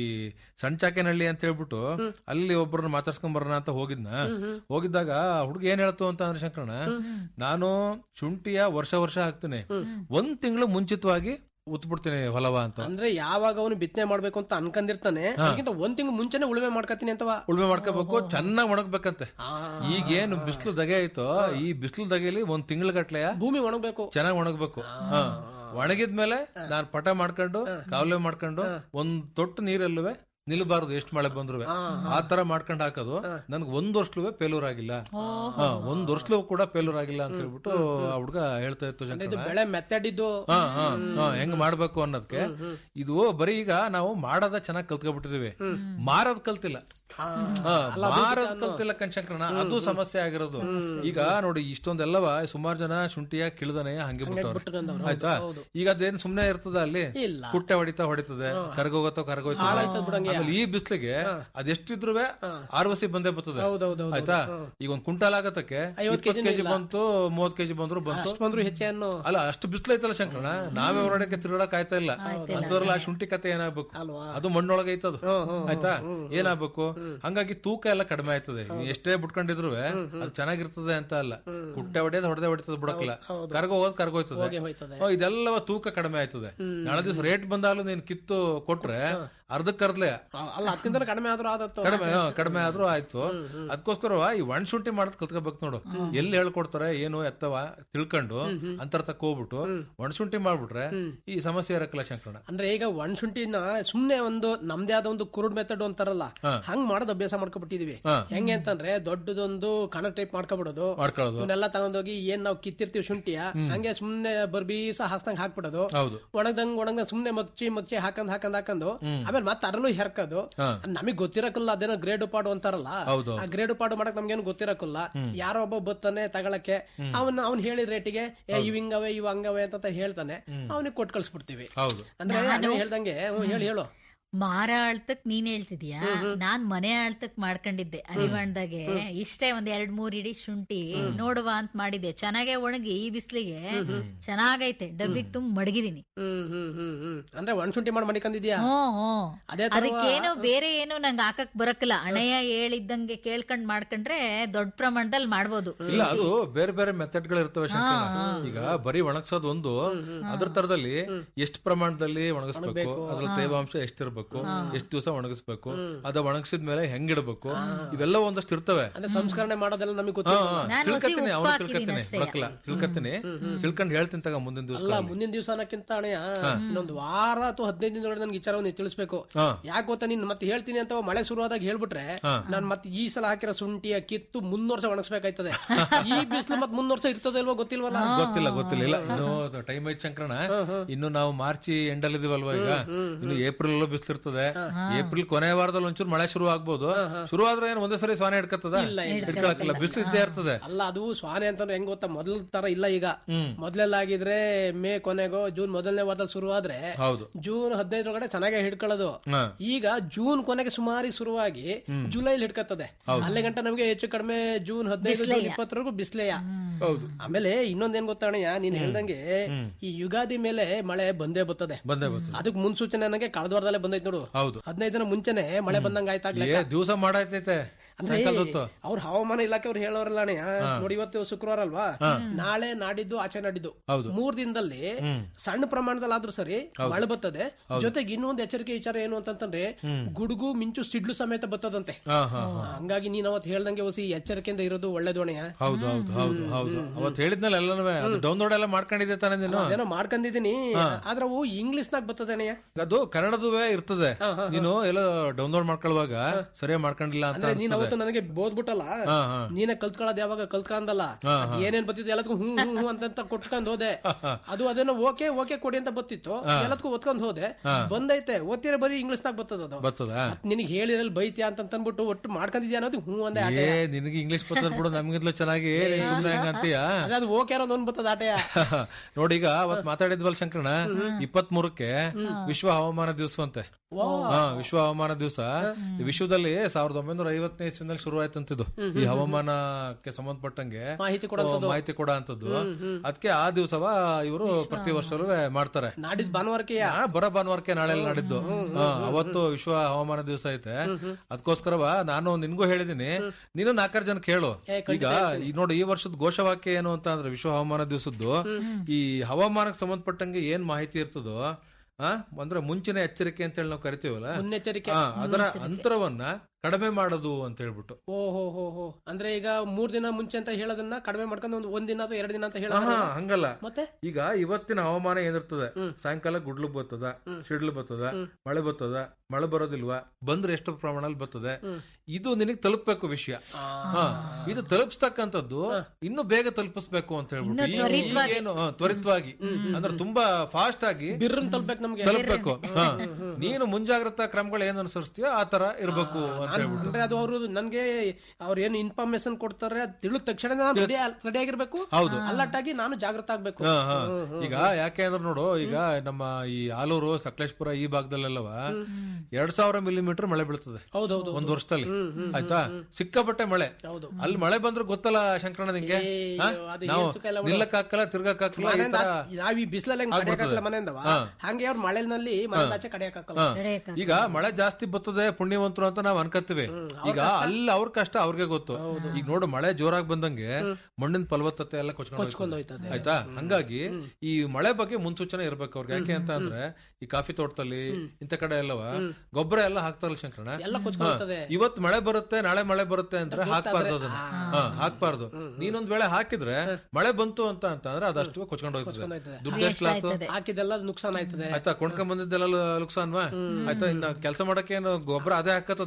ಸಣ್ಣ ಚಾಕೆನಹಳ್ಳಿ ಅಂತ ಹೇಳ್ಬಿಟ್ಟು ಅಲ್ಲಿ ಒಬ್ಬರನ್ನ ಮಾತಾಡ್ಸ್ಕೊಂಡ್ ಬರೋಣ ಅಂತ ಹೋಗಿದ್ನ ಹೋಗಿದ್ದಾಗ ಹುಡುಗ ಏನ್ ಹೇಳ್ತು ಅಂತ ಅಂದ್ರೆ ಶಂಕರಣ ನಾನು ಶುಂಠಿಯ ವರ್ಷ ವರ್ಷ ಹಾಕ್ತೀನಿ ಒಂದ್ ತಿಂಗಳು ಮುಂಚಿತವಾಗಿ ಉತ್ಬಿಡ್ತೀನಿ ಹೊಲವ ಅಂತ ಅಂದ್ರೆ ಯಾವಾಗ ಅವನು ಬಿತ್ತನೆ ಮಾಡ್ಬೇಕು ಅಂತ ಅನ್ಕೊಂಡಿರ್ತಾನೆ ಅದಕ್ಕಿಂತ ಒಂದ್ ತಿಂಗಳು ಮುಂಚೆನೆ ಉಳುಮೆ ಮಾಡ್ಕತೀನಿ ಅಂತವ ಉಳುಮೆ ಮಾಡ್ಕೋಬೇಕು ಚೆನ್ನಾಗ್ ಒಣಗ್ಬೇಕಂತೆ ಈಗೇನು ಬಿಸಿಲು ದಗೆ ಐತೋ ಈ ಬಿಸಿಲು ದಗೆಲಿ ಒಂದ್ ತಿಂಗಳ ಗಟ್ಲೆಯ ಭೂಮಿ ಒಣಗ್ಬೇಕು ಚೆನ್ನಾಗ್ ಒಣಗ್ಬೇಕು ಹಾ ಒಣಗಿದ್ಮೇಲೆ ನಾನ್ ಪಟ ಮಾಡ್ಕೊಂಡು ಕಾವಲೆ ಮಾಡ್ಕೊಂಡು ಒಂದ್ ತೊಟ್ಟು ನೀರಲ್ಲುವೆ ನಿಲ್ಬಾರ್ದು ಎಷ್ಟು ಮಳೆ ಬಂದ್ರು ಆ ತರ ಮಾಡ್ಕೊಂಡ್ ಹಾಕೋದು ನನ್ಗೆ ಒಂದ್ ವರ್ಷಲೂ ಫೇಲ್ಯೂರ್ ಆಗಿಲ್ಲ ಹಾ ಒಂದ್ ವರ್ಷಲೂ ಕೂಡ ಫೇಲ್ಯೂರ್ ಆಗಿಲ್ಲ ಅಂತ ಹೇಳ್ಬಿಟ್ಟು ಆ ಹುಡ್ಗ ಹೇಳ್ತಾ ಇತ್ತು ಇದು ಶಂಕರ ಬೆಳೆ ಮೆತ್ತಡಿದ್ದು ಹಾ ಹಾ ಹಾ ಹೆಂಗ್ ಮಾಡ್ಬೇಕು ಅನ್ನೋದಕ್ಕೆ ಇದು ಬರೀ ಈಗ ನಾವು ಮಾಡೋದ ಚೆನ್ನಾಗ್ ಕಲ್ತ್ಕೊಬಿಟ್ಟಿದೀವಿ ಮಾರೋದ್ ಕಲ್ತಿಲ್ಲ ಹಾ, ಮಾರೋದ್ ಕಲ್ತಿಲ್ಲ ಕಣ್ಶಂಕರಣ ಅದು ಸಮಸ್ಯೆ ಆಗಿರೋದು ಈಗ ನೋಡಿ ಇಷ್ಟೊಂದೆಲ್ಲವ ಸುಮಾರು ಜನ ಶುಂಠಿಯ ಕಿಳ್ದನೆಯ ಹಂಗೆ ಬಿಟ್ಟವ್ರೆ ಆಯ್ತಾ ಈಗ ಅದೇನ್ ಸುಮ್ನೆ ಇರ್ತದ ಅಲ್ಲಿ ಇಲ್ಲ. ಕುಟ್ಟೆ ಹೊಡಿತಾ ಹೊಡಿತದೆ ಕರ್ಗೋಗತ್ತೋ ಕರ್ಗೋಯ್ತದೆ ಆಮೇಲೆ ಈ ಬಿಸ್ಲಿಗೆ ಅದೆಷ್ಟಿದ್ರು ಆರ್ವಸಿ ಬಂದೇ ಬರ್ತದೆ ಹೌದೌದು ಆಯ್ತಾ ಈಗ ಒಂದ್ ಕುಂಟಾಲ್ ಆಗತ್ತಕ್ಕೆ ಇಪ್ಪತ್ತು ಕೆಜಿ ಬಂತು ಮೂವತ್ ಕೆಜಿ ಬಂದ್ರು ಬಂತು ಅಷ್ಟ್ ಬಂದ್ರು ಹೆಚ್ಚೆ ಅನ್ನೋ ಅಲ್ಲ ಅಷ್ಟು ಬಿಸ್ಲು ಐತಲ್ಲ ಶಂಕರಣ ನಾವೇ ಹೊರಡಕ್ಕೆ ತಿರುಗಾಡಕ್ ಆಯ್ತಾ ಇಲ್ಲ ಅಂತವ್ರಲ್ಲ ಆ ಶುಂಠಿ ಕತೆ ಏನಾಗ್ಬೇಕು ಅದು ಮಣ್ಣೊಳಗೆ ಐತದು ಆಯ್ತಾ ಏನಾಗ್ಬೇಕು ಹಂಗಾಗಿ ತೂಕ ಎಲ್ಲ ಕಡಿಮೆ ಆಯ್ತದೆ ನೀವ್ ಎಷ್ಟೇ ಬಿಟ್ಕೊಂಡಿದ್ರು ಅದು ಚೆನ್ನಾಗಿರ್ತದೆ ಅಂತ ಅಲ್ಲ ಕುಟ್ಟೆ ಹೊಡೆಯೋದು ಹೊಡೆದೇ ಹೊಡಿತದೆ ಬಿಡಕ್ಕಿಲ್ಲ ಕರ್ಗೋ ಹೋದ್ ಕರ್ಗೋಯ್ತದೆ ಹೋಯ್ತದೆ ಓ, ಇದೆಲ್ಲವ ತೂಕ ಕಡಿಮೆ ಆಯ್ತದೆ ನಾಳೆ ದಿವಸ ರೇಟ್ ಬಂದಾಲು ನೀನ್ ಕಿತ್ತು ಕೊಟ್ರೆ ಅರ್ಧಕ್ಕರ್ದ್ಲೆ ಅಲ್ಲ ಅದಕ್ಕಿಂತ ಕಡಿಮೆ ಆದ್ರೂ ಆದತ್ತು ಕಡಿಮೆ ಹಾ, ಕಡಿಮೆ ಆದ್ರೂ ಆಯ್ತು ಅದಕ್ಕೋಸ್ಕರ ಈ ಒಣ ಶುಂಠಿ ಮಾಡೋದ್ ಕಲ್ತ್ಕೋಬೇಕು ನೋಡು ಎಲ್ಲಿ ಹೇಳ್ಕೊಡ್ತಾರೆ ಏನು ಎತ್ತವ ತಿಳ್ಕೊಂಡು ಅಂತರ ತಕ್ಕ ಹೋಗ್ಬಿಟ್ಟು ಒಣ ಶುಂಠಿ ಮಾಡ್ಬಿಟ್ರೆ ಈ ಸಮಸ್ಯೆ ಇರಕ್ಕಲ್ಲ ಶಂಕರಣ ಅಂದ್ರೆ ಈಗ ಒಣಶುಂಠಿನ ಸುಮ್ನೆ ಒಂದು ನಮ್ದೇ ಆದ ಒಂದು ಕುರುಡ್ ಮೆಥಡ್ ಅಂತಾರಲ್ಲ ಹಂಗ್ ಮಾಡೋದ್ ಅಭ್ಯಾಸ ಮಾಡ್ಕೊಬಿಟ್ಟಿದೀವಿ ಹೆಂಗೆ ಅಂತಂದ್ರೆ ದೊಡ್ಡದೊಂದು ಕಣ ಟೈಪ್ ಮಾಡ್ಕೊಬಿಡೋದು ಮಾಡ್ಕೊಳ್ಳೋದು ಇವನ್ನೆಲ್ಲ ತಗೊಂಡೋಗಿ ಏನ್ ನಾವು ಕಿತ್ತಿರ್ತೀವಿ ಶುಂಠಿಯ ಹಂಗೆ ಸುಮ್ನೆ ಬರ್ಬೀಸ ಹಾಸ್ದಂಗ್ ಹಾಕ್ಬಿಡೋದು ಹೌದು ಒಣಗ್ದಂಗ್ ಒಣಗ್ದಂಗ್ ಸುಮ್ನೆ ಮಗ್ಚಿ ಮಗ್ಚಿ ಹಾಕಂದ್ ಹಾಕಂದ್ ಹಾಕಂದು ಆಮೇಲೆ ಮತ್ತೆ ಅದರಲ್ಲೂ ಹೆರ್ಕೋದು ನಮಗ್ ಗೊತ್ತಿರಕಲ್ಲ ಅದೇನೋ ಗ್ರೇಡ್ ಪಾಡು ಅಂತಾರಲ್ಲ ಹೌದು ಆ ಗ್ರೇಡ್ ಪಾಡು ಮಾಡಕ್ ನಮ್ಗೇನು ಗೊತ್ತಿರಕಲ್ಲ ಯಾರೋ ಒಬ್ಬ ಬತ್ತಾನೆ ತಗೊಳಕ್ಕೆ ಅವನ್ ಅವ್ನ್ ಹೇಳಿದ ರೇಟಿಗೆ ಏ ಇವ್ ಹಿಂಗವೆ ಇವ್ ಹಂಗವೆ ಅಂತ ಹೇಳ್ತಾನೆ ಅವನಿಗೆ ಕೊಟ್ಟು ಕಳ್ಸ್ಬಿಡ್ತೀವಿ ಹೌದು ಅಂದ್ರೆ ನೀವು ಹೇಳ್ದಂಗೆ ಹ್ಮ್, ಹೇಳಿ ಹೇಳು ಮಾರ ಅಳ್ತಕ್ ನೀನ್ ಹೇಳ್ತಿದ್ಯಾ ನಾನ್ ಮನೆ ಅಳ್ತಕ್ ಮಾಡ್ಕೊಂಡಿದ್ದೆ ಅರಿವಾಣ್ದಾಗೆ ಇಷ್ಟೇ ಒಂದ್ ಎರಡ್ ಮೂರ್ ಇಡೀ ಶುಂಠಿ ನೋಡುವ ಅಂತ ಮಾಡಿದ್ದೆ ಚೆನ್ನಾಗೆ ಒಣಗಿ ಈ ಬಿಸ್ಲಿಗೆ ಚೆನ್ನಾಗೈತೆ ಡಬ್ಬಿಗ್ ತುಂಬ ಮಡಗಿದೀನಿ ಹ್ಮ್ ಹ್ಮ್ ಹ್ಮ್ ಹ್ಮ್ ಅಂದ್ರೆ ಒಣಶುಂಠಿ ಮಾಡಿ ಮಡಿಕಂದಿದ್ಯಾ ಹ್ಮ್ ಹ್ಮ್ ಅದೇ ತರ ಅದಕ್ಕೇನು ಬೇರೆ ಏನು ನಂಗೆ ಹಾಕಕ್ ಬರಕ್ಕಿಲ್ಲ ಅಣಯ್ಯ ಹೇಳಿದ್ದಂಗೆ ಕೇಳ್ಕೊಂಡ್ ಮಾಡ್ಕೊಂಡ್ರೆ ದೊಡ್ಡ ಪ್ರಮಾಣದಲ್ಲಿ ಮಾಡ್ಬೋದು ಇಲ್ಲ ಅದು ಬೇರೆ ಬೇರೆ ಮೆಥಡ್ ಗಳು ಇರ್ತವೆ ಶಂಕರಣ್ಣ. ಈಗ ಬರೀ ಒಣಗ್ಸೋದು ಒಂದು ಅದ್ರ ತರದಲ್ಲಿ ಎಷ್ಟು ಪ್ರಮಾಣದಲ್ಲಿ ಒಣಗಿಸ್ಬೇಕು ಅದ್ರ ತೇವಾಂಶ ಎಷ್ಟಿರ್ಬೇಕು ಎಷ್ಟು ದಿವಸ ಒಣಗಿಸ್ಬೇಕು ಅದ ಒಣಗಿಸಿದ ಮೇಲೆ ಹೆಂಗಿಡ್ಬೇಕು ಇವೆಲ್ಲ ಒಂದಷ್ಟು ಇರ್ತವೆ ಅಂದ್ರೆ ಸಂಸ್ಕರಣೆ ಮಾಡೋದೆಲ್ಲ ನಮಗೆ ಹಾ, ಗೊತ್ತಿಲ್ಲ ಹಾ, ನಾನು ತಿಳ್ಕತ್ತೀನಿ ಒಸಿ ಅವನು ಉಪ್ಪು ತಿಳ್ಕತ್ತೀನಿ ಹಾಕಿದೀನಿ ಬರಕ್ಲ ತಿಳ್ಕತ್ತೀನಿ ತಿಳ್ಕೊಂಡ್ ಹೇಳ್ತೀನಿ ತಗ ಮುಂದಿನ ದಿವಸ ಅಲ್ಲ ಮುಂದಿನ ದಿವಸ ಅನ್ನಕ್ಕಿಂತ ಅಣೆಯ ಇನ್ನೊಂದು ವಾರ ಅಥವಾ ಹದಿನೈದು ದಿನದೊಳಗೆ ನನ್ಗೆ ವಿಚಾರವನ್ನು ತಿಳಿಸ್ಬೇಕು ಹಾ. ಯಾಕೆ ಗೊತ್ತಾ ನೀನ್ ಮತ್ತೆ ಹೇಳ್ತೀನಿ ಅಂತ ಮಳೆ ಶುರುವಾದಾಗ ಹೇಳ್ಬಿಟ್ರೆ ನಾನ್ ಮತ್ತೆ ಈ ಸಲ ಹಾಕಿರೋ ಶುಂಠಿಯ ಕಿತ್ತು ಮುಂದ್ ವರ್ಷ ಒಣಗಿಸ್ಬೇಕಾಯ್ತದೆ ಈ ಬಿಸಿಲು ಮತ್ತೆ ಮುಂದ್ ವರ್ಷ ಇರ್ತದೆ ಇಲ್ವೋ ಗೊತ್ತಿಲ್ವಲ್ಲ ಗೊತ್ತಿಲ್ಲ ಗೊತ್ತಿಲ್ಲ ಇಲ್ಲ ಇನ್ನು ಟೈಮ್ ಐತ್ ಶಂಕರಣ ಇನ್ನು ನಾವು ಮಾರ್ಚ್ ಎಂಡಲ್ಲಿ ಇದೀವಲ್ವಾ ಈಗ ಇನ್ನು ಏಪ್ರಿಲ್ ಅಲ್ಲೂ ಬಿಸಿಲಿರ್ತದೆ ಏಪ್ರಿಲ್ ಕೊನೆ ವಾರದಲ್ಲಿ ಒಂಚೂರು ಮಳೆ ಶುರು ಆಗ್ಬೋದು ಶುರು ಆದ್ರೆ ಏನು ಒಂದೇ ಸರಿ ಸ್ವಾನೆ ಹಿಡ್ಕತ್ತದ ಹಿಡ್ಕೊಳಕ್ಕಿಲ್ಲ ಬಿಸಿಲು ಇದ್ದೇ ಇರ್ತದೆ ಅಲ್ಲ ಅದು ಸ್ವಾನೆ ಅಂತಂದ್ರೆ ಹೆಂಗ್ ಗೊತ್ತಾ ಮೊದಲ ತರ ಇಲ್ಲ ಈಗ ಮೊದ್ಲೆಲ್ಲ ಆಗಿದ್ರೆ ಮೇ ಕೊನೆಗೋ ಜೂನ್ ಮೊದಲನೇ ವಾರದಲ್ಲಿ ಶುರು ಆದ್ರೆ ಹೌದು ಜೂನ್ ಹದಿನೈದರೊಳಗಡೆ ಚೆನ್ನಾಗಿ ಹಿಡ್ಕೊಳ್ಳೋದು ಹಾ. ಈಗ ಜೂನ್ ಕೊನೆಗೆ ಸುಮಾರು ಶುರುವಾಗಿ ಜುಲೈಲಿ ಹಿಡ್ಕತ್ತದೆ ಅಲ್ಲಿ ಗಂಟ ನಮಗೆ ಹೆಚ್ಚು ಕಡಿಮೆ ಜೂನ್ ಹದಿನೈದು ಜೂನ್ ಇಪ್ಪತ್ತರವರೆಗೂ ಬಿಸ್ಲೆಯ ಹೌದು ಆಮೇಲೆ ಇನ್ನೊಂದೇನ್ ಗೊತ್ತಾಣಯ್ಯ ನೀನ್ ಹೇಳ್ದಂಗೆ ಈ ಯುಗಾದಿ ಮೇಲೆ ಮಳೆ ಬಂದೇ ಬರ್ತದೆ ಬಂದೇ ಬರ್ತದೆ ಅದಕ್ಕೆ ಮುನ್ಸೂಚನೆ ನನಗೆ ಕಳೆದ ವಾರದಲ್ಲೇ ಬಂದೈತೆ ನೋಡು ಹೌದು ಹದಿನೈದು ದಿನ ಮುಂಚೆನೆ ಮಳೆ ಬಂದಂಗ ಆಯ್ತಾಗ್ಲೇ ಏ ದಿವಸ ಮಾಡಾಯ್ತೈತೆ ಸಾಯಂಕಾಲ ಹೊತ್ತು ಅವ್ರ ಹವಾಮಾನ ಇಲಾಖೆ ಅವ್ರು ಹೇಳೋರಲ್ಲ ಅಣ್ಣಯ್ಯ ನೋಡಿ ಇವತ್ತು ಶುಕ್ರವಾರ ಅಲ್ವಾ ನಾಳೆ ನಾಡಿದ್ದು ಆಚೆ ನಾಡಿದ್ದು ಹೌದು. ಮೂರ್ ದಿನದಲ್ಲಿ ಸಣ್ಣ ಪ್ರಮಾಣದಲ್ಲಿ ಆದ್ರೂ ಸರಿ ಮಳೆ ಬರ್ತದೆ ಜೊತೆಗೆ ಇನ್ನೊಂದು ಎಚ್ಚರಿಕೆ ವಿಚಾರ ಏನು ಅಂತಂದ್ರೆ ಗುಡುಗು ಮಿಂಚು ಸಿಡ್ಲು ಸಮೇತ ಬರ್ತದಂತೆ ಹಾ ಹಾ ಹಂಗಾಗಿ ನೀನ್ ಅವತ್ ಹೇಳ್ದಂಗೆ ಹೊಸಿ ಎಚ್ಚರಿಕೆಯಿಂದ ಇರೋದು ಒಳ್ಳೇದು ಅಣ್ಣಯ್ಯ ಹೌದು ಹೌದು ಹೌದು ಹೌದು ಅವತ್ ಹೇಳಿದ್ನಲ್ಲ ಎಲ್ಲನೂ ಅದು ಡೌನ್ಲೋಡ್ ಎಲ್ಲ ಮಾಡ್ಕೊಂಡಿದ್ದೆ ತಾನೇ ನೀನು ಅದೇನೋ ಮಾಡ್ಕೊಂಡಿದೀನಿ ಆದ್ರೆ ಅವು ಇಂಗ್ಲಿಷ್ ನಾಗ ಬರ್ತದೆ ಅಣ್ಣಯ್ಯ ಅದು ಕನ್ನಡದುವೇ ಇರ್ತದೆ ನೀನು ಎಲ್ಲ ಡೌನ್ಲೋಡ್ ಮಾಡ್ಕೊಳ್ಳುವಾಗ ಸರಿಯಾಗಿ ಮಾಡ್ಕೊಂಡಿಲ್ಲ ಅಂತ ಅಂದ್ರೆ ನೀನ್ ಅನ್ಸ್ತದೆ. ಅವತ್ತು ನನಗೆ ಬೋದ್ಬಿಟ್ಟಲ್ಲ ಹಾ ಹಾ ನೀನೇ ಕಲ್ತ್ಕೊಳ್ಳೋದು ಯಾವಾಗ ಕಲ್ತ್ಕೊಂಡಲ್ಲ ಅದ್ ಏನೇನ್ ಬತ್ತಿತ್ತು ಎಲ್ಲದಕ್ಕೂ ಹ್ಮ್ ಹ್ಮ್ ಹ್ಮ್ ಅಂತ ಕೊಟ್ಕೊಂಡ್ ಹೋದೆ ಅದು ಅದೇನೋ ಓಕೆ ಓಕೆ ಕೊಡಿ ಅಂತ ಬತ್ತಿತ್ತು ಎಲ್ಲದಕ್ಕೂ ಒತ್ಕೊಂಡ್ ಹೋದೆ ಬಂದೈತೆ ಓದ್ತೀರ ಬರೀ ಇಂಗ್ಲಿಷ್ ನಾಗ ಬರ್ತದ ಅದು ಬರ್ತದ ಮತ್ತ್ ನಿನಗೆ ಹೇಳಿರಲ್ ಬೈತ್ಯಾ ಅಂತ ಅಂದ್ಬಿಟ್ಟು ಒಟ್ಟು ಮಾಡ್ಕೊಂಡಿದ್ಯಾ ಅನ್ನೋದು ಹ್ಞೂ ಅಂದೆ ಆಟೆ ಏ ನಿನಗೆ ಇಂಗ್ಲಿಷ್ ಬರ್ತದ ಬಿಡು ನಮ್ಗಿಂತಲೂ ಚೆನ್ನಾಗಿ ನೀನ್ ಸುಮ್ನೆ ಹಂಗ ಅಂತೀಯ ಅದೇ ಅದು ಓಕೆ ಅನ್ನೋದು ಒಂದ್ ಬರ್ತದ ಆಟೆಯ ನೋಡಿ ಈಗ ಅವತ್ ಮಾತಾಡಿದ್ವಲ್ ಶಂಕರಣ ಇಪ್ಪತ್ ಮೂರಕ್ಕೆ ವಿಶ್ವ ಹವಾಮಾನ ದಿವಸ ಅಂತೆ ಹಾ ವಿಶ್ವ ಹವಾಮಾನ ದಿವಸ ಈ ವಿಶ್ವದಲ್ಲಿ ಸಾವಿರದ ಒಂಬೈನೂರ ಐವತ್ತನೇ ಇಸ್ವಿನಲ್ಲಿ ಶುರು ಆಯ್ತಂತಿದ್ದು ಈ ಹವಾಮಾನಕ್ಕೆ ಸಂಬಂಧಪಟ್ಟಂಗೆ ಮಾಹಿತಿ ಕೊಡೋ ಓ, ಮಾಹಿತಿ ಕೊಡ ಅಂತದ್ದು ಅದಕ್ಕೆ ಆ ದಿವಸವ ಇವರು ಪ್ರತಿ ವರ್ಷವೂ ಮಾಡ್ತಾರೆ ನಾಡಿದ್ ಭಾನುವಾರಕ್ಕೆ ನಾ ಬರೋ ಭಾನುವಾರಕ್ಕೆ ನಾಳೆ ನಾಡಿದ್ದು ಹಾ, ಅವತ್ತು ವಿಶ್ವ ಹವಾಮಾನ ದಿವಸ ಐತೆ ಅದಕ್ಕೋಸ್ಕರವ ನಾನು ನಿನ್ಗೂ ಹೇಳಿದೀನಿ ನೀನು ನಾಲ್ಕಾರು ಜನ ಕೇಳು ಈಗ ಈ ನೋಡಿ ಈ ವರ್ಷದ ಘೋಷವಾಕ್ಯ ಏನು ಅಂತ ಅಂದ್ರೆ ವಿಶ್ವ ಹವಾಮಾನ ದಿವಸದ್ದು ಈ ಹವಾಮಾನಕ್ಕೆ ಸಂಬಂಧಪಟ್ಟಂಗೆ ಏನ್ ಮಾಹಿತಿ ಇರ್ತದೋ ಆ ಅಂದ್ರೆ ಮುಂಚಿನ ಎಚ್ಚರಿಕೆ ಅಂತ ಹೇಳಿ ನಾವು ಕರಿತೀವಲ್ಲ ಮುನ್ನೆಚ್ಚರಿಕೆ ಆ, ಅದರ ಅಂತರವನ್ನ ಕಡಿಮೆ ಮಾಡೋದು ಅಂತ ಹೇಳ್ಬಿಟ್ಟು ಓ ಹೋ ಹೋ ಹೋ ಅಂದ್ರೆ ಈಗ ಮೂರ್ ದಿನ ಮುಂಚೆ ಅಂತ ಹೇಳೋದನ್ನ ಕಡಿಮೆ ಮಾಡ್ಕೊಂಡು ಒಂದ್ ಒಂದ್ ದಿನ ಅಥವಾ ಎರಡ್ ದಿನ ಅಂತ ಹೇಳ ಹಾ ಹಂಗಲ್ಲ ಮತ್ತೆ ಈಗ ಇವತ್ತಿನ ಹವಾಮಾನ ಏನಿರ್ತದೆ ಸಾಯಂಕಾಲ ಗುಡ್ಲು ಬರ್ತದ ಸಿಡ್ಲು ಬರ್ತದ ಮಳೆ ಬರ್ತದ ಮಳೆ ಬರೋದಿಲ್ವಾ ಬಂದ್ರೆ ಎಷ್ಟು ಪ್ರಮಾಣದಲ್ಲಿ ಬರ್ತದೆ ಇದು ನಿನಗೆ ತಲುಪಬೇಕು ವಿಷಯ ಹಾ ಇದು ತಲುಪಿಸ್ತಕ್ಕಂಥದ್ದು ಇನ್ನು ಬೇಗ ತಲುಪಿಸ್ಬೇಕು ಅಂತ ಹೇಳ್ಬಿಟ್ಟು ಈ- ಈಗೇನು ಹಾ, ತ್ವರಿತವಾಗಿ ಅಂದ್ರೆ ತುಂಬಾ ಫಾಸ್ಟ್ ಆಗಿ ಬಿರ್ರನ್ ತಲ್ಬೇಕು ನಮ್ಗೆ ತಲುಪಬೇಕು ಹಾ ನೀನು ಮುಂಜಾಗ್ರತಾ ಕ್ರಮಗಳು ಏನ್ ಅನುಸರಿಸ್ತೀಯೋ ಆ ತರ ಇರ್ಬೇಕು ಅಂತ ಹೇಳ್ಬಿಟ್ಟು ಅಂದ್ರೆ ಅದು ಅವರು ನನ್ಗೆ ಅವ್ರ ಏನು ಇನ್ಫಾರ್ಮೇಶನ್ ಕೊಡ್ತಾರೆ ಅದ್ ತಿಳಿದ ತಕ್ಷಣ ನಾನು ರೆಡಿ ರೆಡಿ ಆಗಿರ್ಬೇಕು ಹೌದು. ಅಲರ್ಟ್ ಆಗಿ ನಾನು ಜಾಗೃತ ಆಗ್ಬೇಕು ಹಾ, ಹಾ. ಈಗ ಯಾಕೆ ಅಂದ್ರೆ ನೋಡು ಈಗ ನಮ್ಮ ಈ ಆಲೂರು ಸಕಲೇಶ್ಪುರ ಈ ಭಾಗದಲ್ಲೆಲ್ಲವ ಎರಡ್ ಸಾವಿರ ಮಿಲಿಮೀಟರ್ ಮಳೆ ಬೀಳ್ತದೆ ಹೌದೌದು ಒಂದ್ ವರ್ಷದಲ್ಲಿ ಆಯ್ತಾ ಸಿಕ್ಕಾಪಟ್ಟೆ ಮಳೆ ಹೌದು. ಅಲ್ಲಿ ಮಳೆ ಬಂದ್ರೆ ಗೊತ್ತಲ್ಲ ಶಂಕರಣ್ಣ ನಿಂಗೆ ಹಾ? ಅದು ನಾವು ಏನ್ ಸುಖ ಇಲ್ಲ ಬಿಡು. ನಿಲ್ಲಕ್ ಹಾಕಲ್ಲ ತಿರ್ಗಕ್ ಹಾಕಲ್ಲ ಈ ಮನೆಯಿಂದ ತರ ನಾವ್ ಈ ಬಿಸಿಲಲ್ಲಿ ಹೆಂಗ್ ಕಡಿಯಾಕಲ್ಲ ಮನೆಯಿಂದವ ಹಂಗೆ ಅವ್ರ ಮಳೆನಲ್ಲಿ ಮನೆಯಿಂದ ಆಚೆ ಕಡಿಯಾಕಲ್ಲ ಹಾ. ಈಗ ಮಳೆ ಜಾಸ್ತಿ ಬರ್ತದೆ ಪುಣ್ಯವಂತರು ಅಂತ ನಾವ್ ಅನ್ಕತ್ತೀವಿ ಈಗ ಅಲ್ಲಿ ಅವ್ರ ಕಷ್ಟ ಅವ್ರಿಗೆ ಗೊತ್ತು ಈಗ ನೋಡು ಮಳೆ ಜೋರಾಗಿ ಬಂದಂಗೆ ಮಣ್ಣಿನ ಫಲವತ್ತತೆ ಎಲ್ಲ ಕೊಚ್ಕೊಂಡು ಕೊಚ್ಕೊಂಡು ಹೋಯ್ತದೆ. ಹೋಯ್ತದೆ. ಆಯ್ತಾ ಹಂಗಾಗಿ ಈ ಮಳೆ ಬಗ್ಗೆ ಮುನ್ಸೂಚನೆ ಇರ್ಬೇಕು ಅವ್ರಿಗೆ ಯಾಕೆ ಅಂತ ಅಂದ್ರೆ ಈ ಕಾಫಿ ತೋಟದಲ್ಲಿ ಇಂತ ಕಡೆ ಎಲ್ಲವ ಗೊಬ್ಬರ ಎಲ್ಲ ಹಾಕ್ತಾರಲ್ಲ ಶಂಕರಣ ಎಲ್ಲ ಕೊಚ್ಕೊಂಡು ಹೋಗ್ತದೆ ಇವತ್ ಮಳೆ ಬರುತ್ತೆ ನಾಳೆ ಮಳೆ ಬರುತ್ತೆ ಅಂದ್ರೆ ಹಾಕ್ಬಾರ್ದು ಅದನ್ನ ಹಾ, ಹಾಕ್ಬಾರ್ದು ನೀನೊಂದ್ ವೇಳೆ ಹಾಕಿದ್ರೆ ಮಳೆ ಬಂತು ಅಂತ ಅಂತಂದ್ರೆ ಅದಷ್ಟು ಕೊಚ್ಕೊಂಡು ಹೋಗ್ತದೆ ಹೋಯ್ತದೆ. ದುಡ್ಡು ಎಷ್ಟು ಲಾಸ್ ಹಾಕಿದೆಲ್ಲ ನುಕ್ಸಾನ್ ಆಯ್ತದೆ ಆಯ್ತಾ ಕೊಂಡ್ಕೊಂಡ್ ಬಂದಿದ್ದೆಲ್ಲ ಲುಕ್ಸಾನ್ವಾ ಆಯ್ತಾ ಇನ್ನ ಕೆಲಸ ಮಾಡಕ್ಕೆ ಏನು ಗೊಬ್ಬರ ಅದೇ ಹಾಕತ್ತದ ತಂದಿಟ್ಟು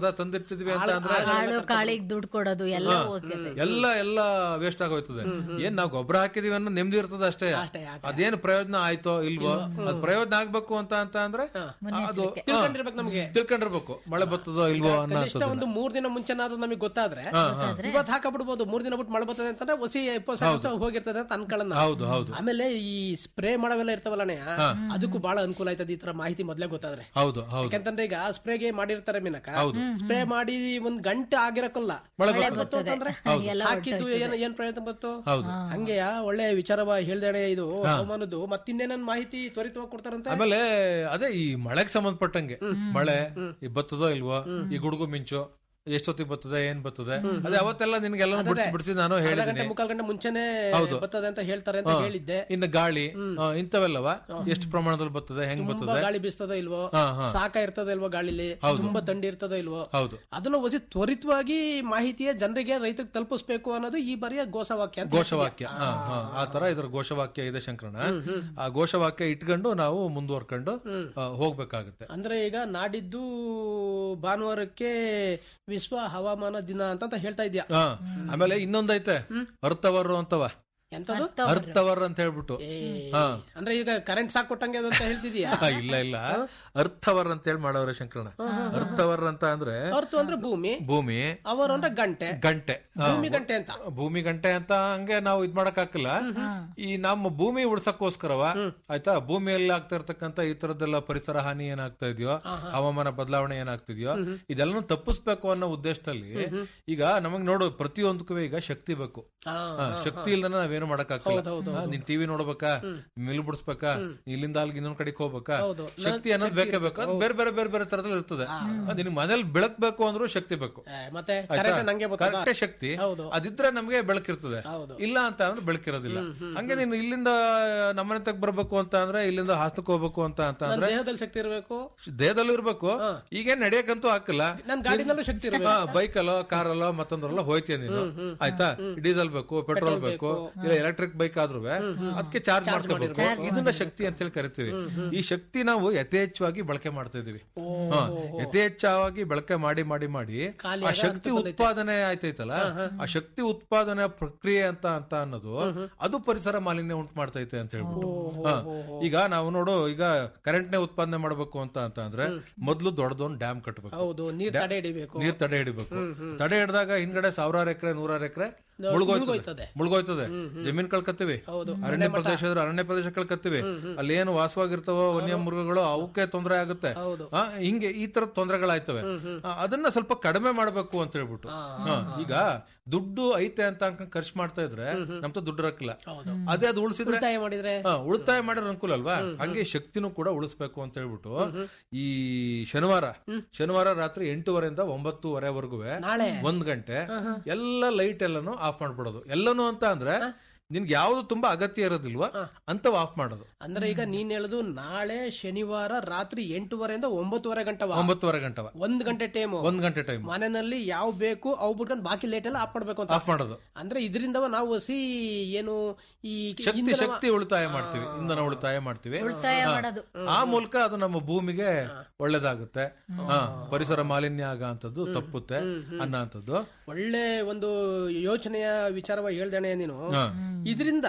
ಬಿತ್ತಿದ್ವಿ ಅಂತ ಅಂದ್ರೆ ಆಳು ಕಾಳಿಗೆ ದುಡ್ಡು ಕೊಡೋದು ಎಲ್ಲ ಹೋಗ್ತದೆ ಎಲ್ಲ ಎಲ್ಲ ವೇಸ್ಟ್ ಆಗೋಯ್ತದೆ ಏನ್ ನಾವು ಗೊಬ್ಬರ ಹಾಕಿದೀವಿ ಅನ್ನೋ ನೆಮ್ಮದಿ ಇರ್ತದೆ ಅಷ್ಟೇ ಅದೇನು ಪ್ರಯೋಜನ ಆಯ್ತೋ ಇಲ್ವೋ ಅದ್ ಪ್ರಯೋಜನ ಆಗ್ಬೇಕು ಅಂತ ಅಂತ ಅಂದ್ರೆ ಅದು ತಿಳ್ಕೊಂಡಿರ್ಬೇಕು ನಮ್ಗೆ ತಿಳ್ಕೊಂಡಿರ್ಬೇಕು ಮಳೆ ಬರ್ತದೋ ಇಲ್ವೋ ಅನ್ನೋ ಕನಿಷ್ಠ ಒಂದು ಮೂರ್ ದಿನ ಮುಂಚೆನಾದ್ರೂ ನಮಗೆ ಗೊತ್ತಾದ್ರೆ ಇವತ್ತು ಹಾಕಬಿಡ್ಬೋದು ಮೂರ್ ದಿನ ಬಿಟ್ಟು ಮಳೆ ಬರ್ತದೆ ಅಂತಂದ್ರೆ ಹೊಸಿ ಇಪ್ಪತ್ತು ಸಾವಿರ ಹೋಗಿರ್ತದೆ ಅಂತ ಅನ್ಕೊಳ್ಳೋಣ ಹೌದು ಹೌದು ಆಮೇಲೆ ಈ ಸ್ಪ್ರೇ ಮಾಡವೆಲ್ಲ ಇರ್ತಾವಲ್ಲಣ್ಣ ಅದಕ್ಕೂ ಬಹಳ ಅನುಕೂಲ ಆಯ್ತದೆ ಈ ತರ ಮಾಹಿತಿ ಮೊದ್ಲೇ ಗೊತ್ತಾದ್ರೆ ಹೌದು ಹೌದು ಯಾಕಂತಂದ್ರೆ ಈಗ ಸ್ಪ್ರೇಗೆ ಮಾಡಿರ್ತಾರೆ ಮಿನಕ ಸ್ಪ್ರೇ ಮಾಡಿ ಒಂದ್ ಗಂಟೆ ಆಗಿರಕ್ಕಲ್ಲ ಮಳೆ ಗೊತ್ತು ಅಂತಂದ್ರೆ ಹಾಕಿದ್ದು ಏನ್ ಏನ್ ಪ್ರಯತ್ನ ಬಂತು ಹೌದು. ಹಂಗೆಯ ಒಳ್ಳೆ ವಿಚಾರವ ಹೇಳ್ದೇನೆ ಇದು ಹವಾಮಾನದ್ದು ಮತ್ತಿನ್ನೇನನ್ ಮಾಹಿತಿ ತ್ವರಿತವಾಗಿ ಕೊಡ್ತಾರಂತೆ ಆಮೇಲೆ ಅದೇ ಈ ಮಳೆಗೆ ಸಂಬಂಧಪಟ್ಟಂಗೆ ಮಳೆ ಈ ಬತ್ತದೋ ಇಲ್ವೋ ಈ ಗುಡುಗು ಮಿಂಚು ಎಷ್ಟೊತ್ತಿಗೆ ಬರ್ತದೆ ಏನ್ ಬರ್ತದೆ ಅದೇ ಅವತ್ತೆಲ್ಲ ನಿನ್ಗೆಲ್ಲ ಬಿಡಿಸಿ ಬಿಡಿಸಿ ನಾನು ಅರ್ಧ ಗಂಟೆ ಹೇಳಿದ್ದೀನಿ ಮುಕ್ಕಾಲ್ ಗಂಟೆ ಮುಂಚೆನೆ ಹೌದು. ಬರ್ತದೆ ಅಂತ ಹೇಳ್ತಾರೆ ಅಂತ ಹೇಳಿದ್ದೆ ಇನ್ನು ಗಾಳಿ ಆ, ಇಂಥವೆಲ್ಲವ ಎಷ್ಟು ಪ್ರಮಾಣದಲ್ಲಿ ಬರ್ತದೆ ಹೆಂಗ್ ತುಂಬಾ ಬರ್ತದೆ ಗಾಳಿ ಬೀಸ್ತದೋ ಇಲ್ವೋ ಹಾ, ಹಾ. ಸಾಕ ಇರ್ತದೋ ಇಲ್ವೋ ಗಾಳಿಲಿ ತುಂಬಾ ಥಂಡಿ ಇರ್ತದೋ ಇಲ್ವೋ ಹೌದು ಅದನ್ನ ಒಸಿ ತ್ವರಿತವಾಗಿ ಮಾಹಿತಿಯ ಜನರಿಗೆ ರೈತರಿಗೆ ತಲುಪಿಸ್ಬೇಕು ಅನ್ನೋದು ಈ ಬಾರಿಯ ಘೋಷವಾಕ್ಯ ಅಂತ ಘೋಷವಾಕ್ಯ ಹಾ, ಹಾ. ಆ ತರ ಇದ್ರ ಘೋಷವಾಕ್ಯ ಇದೆ ಶಂಕರಣ ಆ ಘೋಷವಾಕ್ಯ ಇಟ್ಕೊಂಡು ನಾವು ಮುಂದುವರ್ಕೊಂಡು ಆ, ಹೋಗ್ಬೇಕಾಗುತ್ತೆ ಅಂದ್ರೆ ಈಗ ನಾಡಿದ್ದು ಭಾನುವಾರಕ್ಕೆ ವಿಶ್ವ ಹವಾಮಾನ ದಿನ ಅಂತ ಹೇಳ್ತಾ ಇದ್ಯಾ ಹಾ ಆಮೇಲೆ ಇನ್ನೊಂದೈತೆ ಅರ್ಥವರು ಅಂತವ ಎಂತದು ಅರ್ಥವರ್ ಅಂತ ಹೇಳ್ಬಿಟ್ಟು ಏ, ಹಾ. ಅಂದ್ರೆ ಈಗ ಕರೆಂಟ್ ಸಾಕ್ ಕೊಟ್ಟಂಗೆ ಅದು ಅಂತ ಹೇಳ್ತಿದ್ಯಾ ಆ, ಇಲ್ಲ ಇಲ್ಲ ಅರ್ಥವರ್ ಅಂತ ಹೇಳಿ ಮಾಡವ್ರೆ ಶಂಕರಣ ಅರ್ಥವರ್ ಅಂತ ಅಂದ್ರೆ ಅರ್ಥ ಅಂದ್ರೆ ಭೂಮಿ ಭೂಮಿ ಅವರು ಅಂದ್ರೆ ಗಂಟೆ ಗಂಟೆ ಆ, ಭೂಮಿ ಗಂಟೆ ಅಂತ ಭೂಮಿ ಗಂಟೆ ಅಂತ ಹಂಗೆ ನಾವು ಇದ್ ಮಾಡಕ್ ಹಾಕಿಲ್ಲ ಈ ನಮ್ಮ ಭೂಮಿ ಉಳ್ಸಕ್ಕೋಸ್ಕರವ ಆಯ್ತಾ ಭೂಮಿಯಲ್ಲಿ ಆಗ್ತಾ ಇರ್ತಕ್ಕಂತ ಈ ತರದ್ದೆಲ್ಲ ಪರಿಸರ ಹಾನಿ ಏನಾಗ್ತಾ ಇದೆಯೋ ಹವಾಮಾನ ಬದಲಾವಣೆ ಏನಾಗ್ತಿದ್ಯೋ ಇದೆಲ್ಲನೂ ತಪ್ಪಿಸ್ಬೇಕು ಅನ್ನೋ ಉದ್ದೇಶದಲ್ಲಿ ಈಗ ನಮಗ್ ನೋಡು ಪ್ರತಿಯೊಂದಕ್ಕೂ ಈಗ ಶಕ್ತಿ ಬೇಕು ಹಾ, ಹಾ, ಶಕ್ತಿ ಇಲ್ದನ ನಾವೇನು ಮಾಡಕ್ ಹಾಕಲ್ಲ ನೀನ್ ಟಿವಿ ನೋಡ್ಬೇಕಾ ಮಿಲ್ ಬಿಡಿಸ್ಬೇಕಾ ಇಲ್ಲಿಂದ ಅಲ್ಲಿಗೆ ಇನ್ನೊಂದ್ ಕಡೆಗೆ ಹೋಗ್ಬೇಕಾ ಹೌದು. ಶಕ್ತಿ ಅನ್ನೋದು ಬೇಕೇ ಬೇಕು ಅದು ಬೇರೆ ಬೇರೆ ಬೇರೆ ಬೇರೆ ತರದಲ್ಲಿ ಇರ್ತದೆ ನಿನ್ ಮನೇಲಿ ಬೆಳಕ್ಬೇಕು ಅಂದ್ರೂ ಶಕ್ತಿ ಬೇಕು ಏ, ಮತ್ತೆ ಕರೆಂಟ್ ನಂಗೆ ಬರ್ತದ ಕರೆಕ್ಟೇ ಶಕ್ತಿ ಹೌದು. ಅದಿದ್ರೆ ನಮ್ಗೆ ಬೆಳಕಿರ್ತದೆ ಹೌದು. ಇಲ್ಲ ಅಂತ ಅಂದ್ರೆ ಬೆಳಕಿರೋದಿಲ್ಲ ಹಂಗೆ ನೀನು ಇಲ್ಲಿಂದ ನಮ್ಮನೆ ತಗ ಬರ್ಬೇಕು ಅಂತ ಅಂದ್ರೆ ಇಲ್ಲಿಂದ ಹಾಸನಕ್ಕೆ ಹೋಗ್ಬೇಕು ಅಂತ ಅಂತ ನನ್ ಅಂದ್ರೆ ದೇಹದಲ್ಲಿ ಶಕ್ತಿ ಇರಬೇಕು ದೇಹದಲ್ಲೂ ಇರ್ಬೇಕು ಈಗೇನ್ ನಡೆಯಕ್ಕಂತೂ ಹಾಕಲ್ಲ ನನ್ ಗಾಡಿನಲ್ಲೂ ಶಕ್ತಿ ಇರಬೇಕು ಬೈಕ್ ಅಲ್ಲೋ ಕಾರ್ ಅಲ್ಲೋ ಮತ್ತೊಂದ್ರಲ್ಲೋ ಹೋಯ್ತೀಯ ನೀನು ಆಯ್ತಾ ಡೀಸೆಲ್ ಬೇಕು ಪೆಟ್ರೋಲ್ ಬೇಕು ಇಲ್ಲ ಎಲೆಕ್ಟ್ರಿಕ್ ಬೈಕ್ ಆದ್ರೂ ಅದಕ್ಕೆ ಚಾರ್ಜ್ ಮಾಡ್ಕೋಬೇಕು ಇದನ್ನ ಶಕ್ತಿ ಅಂತ ಹೇಳಿ ಕರಿತೀವಿ ಈ ಶಕ್ತಿ ನಾವು ಯಥೇಚ್ಛವಾಗಿ ಬಳಕೆ ಮಾಡ್ತಾ ಇದೀವಿ ಹಾ, ಯಥೇಚ್ಛವಾಗಿ ಬಳಕೆ ಮಾಡಿ ಮಾಡಿ ಮಾಡಿ ಆ ಶಕ್ತಿ ಉತ್ಪಾದನೆ ಆಯ್ತೈತಲ್ಲ ಆ ಶಕ್ತಿ ಉತ್ಪಾದನೆ ಪ್ರಕ್ರಿಯೆ ಅಂತ ಅಂತ ಅನ್ನೋದು ಅದು ಪರಿಸರ ಮಾಲಿನ್ಯ ಉಂಟು ಮಾಡ್ತೈತೆ ಅಂತ ಹೇಳ್ಬಿಟ್ಟು ಹಾ. ಈಗ ನಾವು ನೋಡು ಈಗ ಕರೆಂಟ್ ನೇ ಉತ್ಪಾದನೆ ಮಾಡ್ಬೇಕು ಅಂತ ಅಂತ ಅಂದ್ರೆ ಮೊದ್ಲು ದೊಡ್ಡದೊಂದು ಡ್ಯಾಮ್ ಕಟ್ಟಬೇಕು ಹೌದು ನೀರ್ ತಡೆ ಹಿಡಿಬೇಕು ನೀರ್ ತಡೆ ಹಿಡಿಬೇಕು ತಡೆ ಹಿಡಿದಾಗ ಹಿಂದ್ಗಡೆ ಸಾವಿರಾರು ಎಕರೆ ನೂರಾರು ಎಕರೆ ಮುಳುಗೋಯ್ತದೆ ಮುಳುಗೋಯ್ತದೆ ಜಮೀನ್ ಕಳ್ಕತ್ತೀವಿ ಅರಣ್ಯ ಪ್ರದೇಶ ಇದ್ರೆ ಅರಣ್ಯ ಪ್ರದೇಶ ಕಳ್ಕತ್ತೀವಿ ಅಲ್ಲಿ ಏನು ವಾಸವಾಗಿರ್ತಾವೋ ವನ್ಯ ಮೃಗಗಳು ಅವಕ್ಕೆ ತೊಂದರೆ ಆಗುತ್ತೆ ಆ, ಹಿಂಗೆ ಈ ತರ ತೊಂದರೆಗಳಾಯ್ತವೆ ಆ, ಅದನ್ನ ಸ್ವಲ್ಪ ಕಡಿಮೆ ಮಾಡ್ಬೇಕು ಅಂತ ಹೇಳ್ಬಿಟ್ಟು ಹಾ, ಈಗ ದುಡ್ಡು ಐತೆ ಅಂತ ಅನ್ಕೊಂಡ್ ಖರ್ಚು ಮಾಡ್ತಾ ಇದ್ರೆ ನಮ್ತ ದುಡ್ಡು ರಕ್ಕಿಲ್ಲ ಅದೇ ಅದು ಉಳಿಸಿದ್ರೆ ಉಳಿತಾಯ ಮಾಡಿದ್ರೆ ಹಾ, ಉಳಿತಾಯ ಮಾಡಿದ್ರೆ ಅನುಕೂಲ ಅಲ್ವಾ ಹಂಗೆ ಶಕ್ತಿನೂ ಕೂಡ ಉಳಿಸ್ಬೇಕು ಅಂತ ಹೇಳ್ಬಿಟ್ಟು ಈ ಶನಿವಾರ ಶನಿವಾರ ರಾತ್ರಿ ಎಂಟೂವರೆಯಿಂದ ಒಂಬತ್ತುವರೆವರೆಗೂ ನಾಳೆ ಒಂದ್ ಗಂಟೆ ಎಲ್ಲ ಲೈಟ್ ಎಲ್ಲಾನು ಆಫ್ ಮಾಡ್ಬಿಡೋದು ಎಲ್ಲಾನು ಅಂತ ಅಂದ್ರೆ ನಿನ್ಗೆ ಯಾವ್ದು ತುಂಬಾ ಅಗತ್ಯ ಇರೋದಿಲ್ವಾ ಅಂತವ್ ಆಫ್ ಮಾಡೋದು ಅಂದ್ರೆ ಈಗ ನೀನ್ ಹೇಳುದು ನಾಳೆ ಶನಿವಾರ ರಾತ್ರಿ ಎಂಟೂವರೆಯಿಂದ ಒಂಬತ್ತುವರೆ ಗಂಟವ ಒಂಬತ್ತುವರೆ ಗಂಟವ ಒಂದ್ ಗಂಟೆ ಟೈಮು ಒಂದ್ ಗಂಟೆ ಟೈಮ್ ಮನೆಯಲ್ಲಿ ಯಾವ ಬೇಕು ಅವು ಬಿಟ್ಕೊಂಡು ಬಾಕಿ ಲೈಟ್ ಎಲ್ಲ ಆಫ್ ಮಾಡ್ಬೇಕು ಅಂತ ಆಫ್ ಮಾಡೋದು ಅಂದ್ರೆ ಇದರಿಂದ ನಾವು ಹೊಸಿ ಏನು ಈ ಶಕ್ತಿ ಇಂಧನ- ಶಕ್ತಿ ಉಳಿತಾಯ ಮಾಡ್ತೀವಿ ಇಂಧನ ಉಳಿತಾಯ ಮಾಡ್ತೀವಿ ಉಳಿತಾಯ ಹಾ. ಮಾಡೋದು ಆ ಮೂಲಕ ಅದು ನಮ್ಮ ಭೂಮಿಗೆ ಒಳ್ಳೇದಾಗುತ್ತೆ ಹಾ ಪರಿಸರ ಮಾಲಿನ್ಯ ಆಗಂತದ್ದು ತಪ್ಪುತ್ತೆ ಅನ್ನೋಂಥದ್ದು ಒಳ್ಳೆ ಒಂದು ಯೋಚನೆಯ ವಿಚಾರವಾಗಿ ಹೇಳ್ದೇನೆ ನೀನು ಹಾ. ಇದರಿಂದ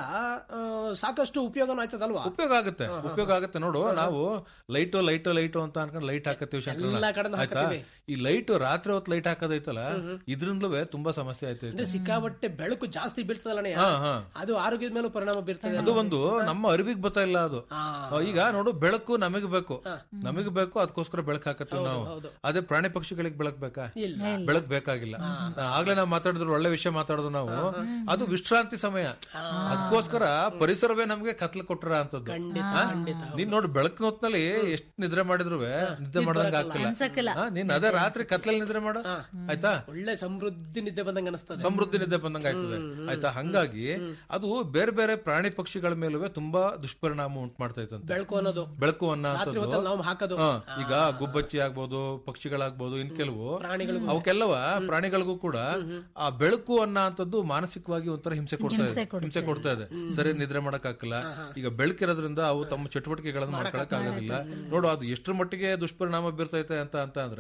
ಸಾಕಷ್ಟು ಉಪಯೋಗನೂ ಆಯ್ತದಲ್ವಾ ಉಪಯೋಗ ಆಗುತ್ತೆ ಉಪಯೋಗ ಆಗುತ್ತೆ ನೋಡು ನಾವು ಲೈಟು ಲೈಟು ಲೈಟು ಅಂತ ಅನ್ಕೊಂಡು ಲೈಟ್ ಹಾಕತ್ತೀವಿ ಎಲ್ಲಾ ಕಡೆನೂ ಆಯ್ತಾ ಹಾಕತ್ತೀವಿ. ಈ ಲೈಟ್ ರಾತ್ರಿ ಹೊತ್ತು ಲೈಟ್ ಹಾಕೋದೈತಲ್ಲ ಇದ್ರಿಂದಲೂ ತುಂಬಾ ಸಮಸ್ಯೆ ಆಯ್ತೈತೆ ಅಂದ್ರೆ ಸಿಕ್ಕಾಬಟ್ಟೆ ಬೆಳಕು ಜಾಸ್ತಿ ಬೀಳ್ತದಲ್ಲ ಹಾ ಹಾ ಅದು ಆರೋಗ್ಯದ ಮೇಲೂ ಪರಿಣಾಮ ಬೀರ್ತದೆ ಅದು ಒಂದು ನಮ್ಮ ಅರಿವಿಗೆ ಬರ್ತಾ ಇಲ್ಲ ಅದು ಹಾ. ಈಗ ನೋಡು ಬೆಳಕು ನಮಗೆ ಬೇಕು ನಮಗೆ ಬೇಕು ಅದಕ್ಕೋಸ್ಕರ ಬೆಳಕು ಹಾಕತ್ತೀವಿ ನಾವು ಹೌದು. ಅದೇ ಪ್ರಾಣಿ ಪಕ್ಷಿಗಳಿಗೆ ಬೆಳಕ್ ಬೇಕಾ ಇಲ್ಲ ಬೆಳಕ್ ಬೇಕಾಗಿಲ್ಲ ಆಗ್ಲೇ ನಾವು ಮಾತಾಡಿದ್ರು ಒಳ್ಳೆ ವಿಷಯ ಮಾತಾಡಿದ್ರು ನಾವು ಅದು ವಿಶ್ರಾಂತಿ ಸಮಯ ಅದಕ್ಕೋಸ್ಕರ ಪರಿಸರವೇ ನಮ್ಗೆ ಕತ್ಲು ಕೊಟ್ಟರ ಅಂತದ್ದು ಖಂಡಿತ ಖಂಡಿತ ನೀನ್ ನೋಡಿ ಬೆಳಕಿನ ಹೊತ್ನಲ್ಲಿ ಎಷ್ಟ್ ನಿದ್ರೆ ಮಾಡಿದ್ರು ನಿದ್ದೆ ಮಾಡ್ದಂಗ ಆಗ್ತಿಲ್ಲ ಅನ್ಸಕ್ಕಿಲ್ಲ ಹಾ, ನೀನ್ ಅದೇ ರಾತ್ರಿ ಕತ್ಲಲ್ಲಿ ನಿದ್ರೆ ಮಾಡು ಆಯ್ತಾ ಒಳ್ಳೆ ಸಮೃದ್ಧಿ ನಿದ್ದೆ ಬಂದಂಗ ಅನಿಸ್ತದೆ ಸಮೃದ್ಧಿ ನಿದ್ದೆ ಬಂದಂಗ ಆಯ್ತದೆ ಆಯ್ತಾ ಹಂಗಾಗಿ ಅದು ಬೇರೆ ಬೇರೆ ಪ್ರಾಣಿ ಪಕ್ಷಿಗಳ ಮೇಲೂ ತುಂಬಾ ದುಷ್ಪರಿಣಾಮ ಉಂಟು ಮಾಡ್ತಾ ಇತ್ತಂತೆ ಬೆಳಕು ಅನ್ನೋದು ಬೆಳಕು ಅನ್ನೋ ರಾತ್ರಿ ಹೊತ್ತಲ್ಲಿ ನಾವು ಹಾಕೋದು ಹಾ, ಈಗ ಗುಬ್ಬಚ್ಚಿ ಆಗ್ಬೋದು ಪಕ್ಷಿಗಳಾಗ್ಬೋದು ಇನ್ ಕೆಲವು ಪ್ರಾಣಿಗಳಿಗೂ ಅವಕ್ಕೆಲ್ಲವ ಪ್ರಾಣಿಗಳಿಗೂ ಕೂಡ ಆ ಬೆಳಕು ಅನ್ನೋ ಅಂತದ್ದು ಮಾನಸಿಕವಾಗಿ ಒಂಥರ ಹಿಂಸೆ ಕೊಡ್ತಾ ಇದೆ ಹಿಂಸೆ ಕೊಡ್ತಾ ಇದೆ ಸರಿ ನಿದ್ರೆ ಮಾಡಕ್ ಆಗಲ್ಲ ಈಗ ಬೆಳಕಿರೋದ್ರಿಂದ ಅವು ತಮ್ಮ ಚಟುವಟಿಕೆಗಳನ್ನ ಮಾಡ್ಕೊಳಕ್ ಆಗೋದಿಲ್ಲ ನೋಡು ಅದು ಎಷ್ಟರ ಮಟ್ಟಿಗೆ ದುಷ್ಪರಿಣಾಮ ಬೀರ್ತೈತೆ ಅಂತ ಅಂತ ಅಂದ್ರೆ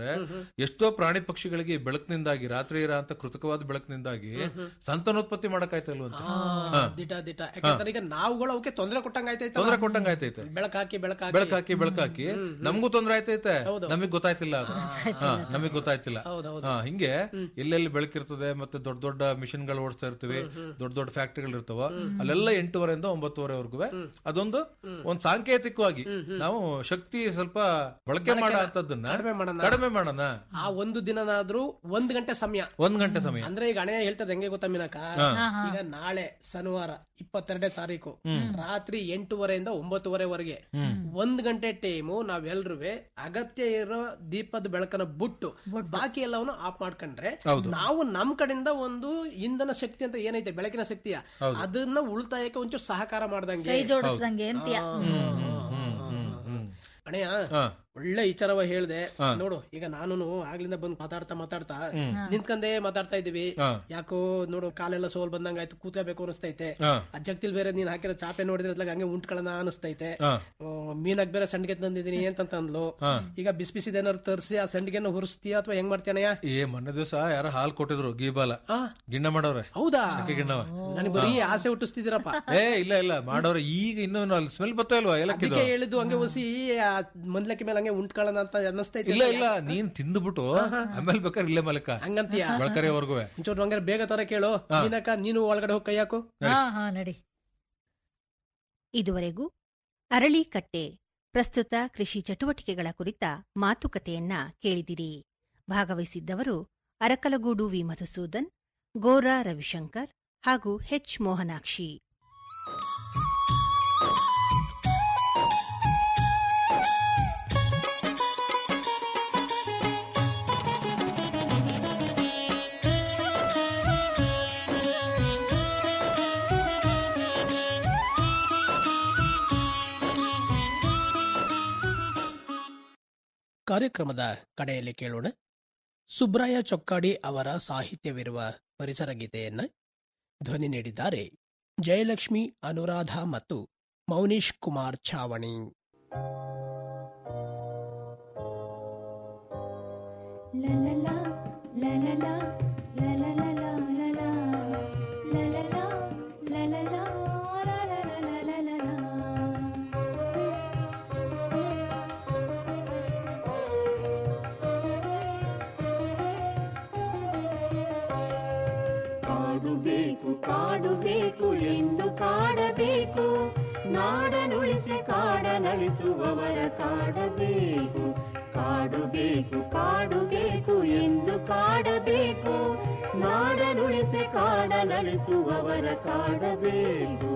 ಎಷ್ಟೋ ಪ್ರಾಣಿ ಪಕ್ಷಿಗಳಿಗೆ ಈ ಬೆಳಕಿನಿಂದಾಗಿ ರಾತ್ರಿ ಇರ ಅಂತ ಕೃತಕವಾದ ಬೆಳಕಿನಿಂದಾಗಿ ಸಂತಾನೋತ್ಪತ್ತಿ ಮಾಡಕ್ಕಾಯ್ತಾ ಇಲ್ವಂತ ಆ, ದಿಟ ದಿಟ ಯಾಕಂದ್ರೆ ಈಗ ನಾವುಗಳು ಅವಕ್ಕೆ ತೊಂದರೆ ಕೊಟ್ಟಂಗ ಆಯ್ತೈತೆ ತೊಂದರೆ ಕೊಟ್ಟಂಗ ಆಯ್ತೈತೆ ಬೆಳಕಾಕಿ ಬೆಳಕಾಕಿ ಬೆಳಕಾಕಿ ಬೆಳಕಾಕಿ ನಮಗೂ ತೊಂದ್ರೆ ಆಯ್ತೈತೆ ನಮಗ್ ಗೊತ್ತಾಯ್ತಿಲ್ಲ ಅದು ಹಾ, ನಮಗ್ ಗೊತ್ತಾಯ್ತಿಲ್ಲ ಹೌದೌದು. ಹಾ ಹಿಂಗೆ ಎಲ್ಲೆಲ್ಲಿ ಬೆಳಕಿರ್ತದೆ ಮತ್ತೆ ದೊಡ್ಡ ದೊಡ್ಡ ಮಿಷಿನ್ ಗಳು ಓಡಿಸ್ತಾ ಇರ್ತೀವಿ ದೊಡ್ಡ ದೊಡ್ಡ ಫ್ಯಾಕ್ಟರಿಗಳು ಇರ್ತಾವ ಅಲ್ಲೆಲ್ಲ ಎಂಟೂವರೆಯಿಂದ ಒಂಬತ್ತುವರೆವರೆಗೂ ಅದೊಂದು ಒಂದ್ ಸಾಂಕೇತಿಕವಾಗಿ ನಾವು ಶಕ್ತಿ ಸ್ವಲ್ಪ ಬಳಕೆ ಮಾಡೋ ಅಂತದನ್ನ ಕಡಿಮೆ ಮಾಡೋಣ. ಕಡಿಮೆ ಮಾಡೋಣ ಆ ಒಂದು ದಿನನಾದ್ರೂ ಒಂದ್ ಗಂಟೆ ಸಮಯ ಒಂದ್ ಗಂಟೆ ಸಮಯ ಅಂದ್ರೆ ಈಗ ಹಣೆ ಹೇಳ್ತದೆ ಹೆಂಗೆ ಗೊತ್ತಾ ಮೀನಕ ಈಗ ನಾಳೆ ಶನಿವಾರ ಇಪ್ಪತ್ತೆರಡನೇ ತಾರೀಕು ರಾತ್ರಿ ಎಂಟೂವರೆಯಿಂದ ಒಂಬತ್ತುವರೆವರೆಗೆ ಒಂದ್ ಗಂಟೆ ಟೈಮು ನಾವೆಲ್ರೂ ಅಗತ್ಯ ಇರೋ ದೀಪದ ಬೆಳಕನ್ನ ಬಿಟ್ಟು ಬಾಕಿ ಎಲ್ಲವನ್ನು ಆಫ್ ಮಾಡ್ಕೊಂಡ್ರೆ ನಾವು ನಮ್ ಕಡೆಯಿಂದ ಒಂದು ಇಂಧನ ಶಕ್ತಿ ಅಂತ ಏನೈತೆ ಬೆಳಕಿನ ಶಕ್ತಿಯ ಅದನ್ನ ಉಳಿತಾಯಕ್ಕೆ ಒಂಚೂರು ಸಹಕಾರ ಮಾಡ್ದಂಗೆ ಕೈ ಜೋಡಿಸ್ದಂಗೆ ಅಂತೀಯ ಅಣೆಯ ಹಾ. ಒಳ್ಳೆ ವಿಚಾರವ ಹೇಳ್ದೆ ನೋಡು ಈಗ ನಾನು ಆಗ್ಲಿಂದ ಬಂದು ಮಾತಾಡ್ತಾ ಮಾತಾಡ್ತಾ ನಿಂತ್ಕಂದೇ ಮಾತಾಡ್ತಾ ಇದೀವಿ ಹಾ. ಯಾಕೋ ನೋಡು ಕಾಲೆಲ್ಲ ಸೋಲ್ ಬಂದಂಗ ಆಯ್ತು ಕೂತ್ಕೋಬೇಕು ಅನಿಸ್ತೈತೆ ಹಾ. ಆ ಜಗತಿಲ್ ಬೇರೆ ನೀನ್ ಹಾಕಿರೋ ಚಾಪೆ ನೋಡಿದ್ರೆ ಅದ್ಲಾಗ ಹಂಗೆ ಉಂಟ್ಕೊಳ್ಳೋಣ ಅನಿಸ್ತೈತೆ ಹಾ. ಮೀನಾಗ್ ಬೇರೆ ಸಂಡಿಗೆ ತಂದಿದೀನಿ ಅಂತಂತ ಅಂದ್ಲು ಈಗ ಬಿಸಿ ಬಿಸಿದ ಏನಾರು ತರಿಸಿ ಆ ಸಂಡಿಗೆನ ಹುರಿಸ್ತೀಯ ಅಥವಾ ಹೆಂಗ್ ಮಾಡ್ತೀಯಣಯ್ಯ ಏ ಮೊನ್ನೆ ದಿವಸ ಯಾರ ಹಾಲ್ ಕೊಟ್ಟಿದ್ರು ಗೀಬಾಲ ಆ ಗಿಣ್ಣ ಮಾಡವ್ರೆ ಹೌದಾ ಅಕ್ಕಿ ಗಿಣ್ಣವ ನನಗೆ ಬರೀ ಆಸೆ ಹುಟ್ಟಿಸ್ತಿದ್ದೀರಪ್ಪ ಏ ಇಲ್ಲ ಇಲ್ಲ ಮಾಡವ್ರೆ ಈಗ ಇನ್ನೂ ಅಲ್ಲಿ ಸ್ಮೆಲ್ ಬರ್ತಾ ಇಲ್ವಾ ಏಲಕ್ಕಿದು ಅದಕ್ಕೆ ಹೇಳಿದ್ದು ಹಂಗೆ ಹೊಸಿ ಆ ಮಂದ್ಲಕ್ಕಿ ಮೇಲೆ ಹಂಗೆ ಉಂಟ್ಕೊಳ್ಳೋಣ ಅಂತ ಅನ್ನಿಸ್ತೈತೆ ಇಲ್ಲ ಇಲ್ಲ ನೀನ್ ತಿಂದ್ಬಿಟ್ಟು ಆಮೇಲೆ ಬೇಕಾದ್ರೆ ಇಲ್ಲೇ ಮಲಕ ಹಂಗಂತೀಯ ಬೆಳಕರೆವರೆಗೂ ಒಂಚೂರು ಹಂಗಾರೆ ಬೇಗ ತರ ಕೇಳು ನೀನಕ್ಕ ನೀನು ಒಳಗಡೆ ಹೋಗಿ ಕೈ ಹಾಕು ಹಾ ಹಾ ನಡಿ ಇದುವರೆಗೂ ಅರಳಿಕಟ್ಟೆ ಪ್ರಸ್ತುತ ಕೃಷಿ ಚಟುವಟಿಕೆಗಳ ಕುರಿತ ಮಾತುಕತೆಯನ್ನ ಕೇಳಿದಿರಿ ಭಾಗವಹಿಸಿದ್ದವರು ಅರಕಲಗೂಡು ವಿ ಮಧುಸೂದನ್ ಗೋರಾ ರವಿಶಂಕರ್ ಹಾಗೂ ಹೆಚ್ ಮೋಹನಾಕ್ಷಿ ಕಾರ್ಯಕ್ರಮದ ಕಡೆಯಲ್ಲಿ ಕೇಳೋಣ ಸುಬ್ರಾಯ ಚೊಕ್ಕಾಡಿ ಅವರ ಸಾಹಿತ್ಯವಿರುವ ಪರಿಸರ ಗೀತೆಯನ್ನ ಧ್ವನಿ ನೀಡಿದ್ದಾರೆ ಜಯಲಕ್ಷ್ಮಿ ಅನುರಾಧ ಮತ್ತು ಮೌನೀಶ್ ಕುಮಾರ್ ಛಾವಣಿ ಕಾಡುಬೇಕು ಕಾಡುಬೇಕು ಎಂದು ಕಾಡಬೇಕು ನಾಡನುಳಿಸಿ ಕಾಡನಳಿಸುವವರ ಕಾಡಬೇಕು ಕಾಡುಬೇಕು ಕಾಡುಬೇಕು ಎಂದು ಕಾಡಬೇಕು ನಾಡನುಳಿಸಿ ಕಾಡನಳಿಸುವವರ ಕಾಡಬೇಕು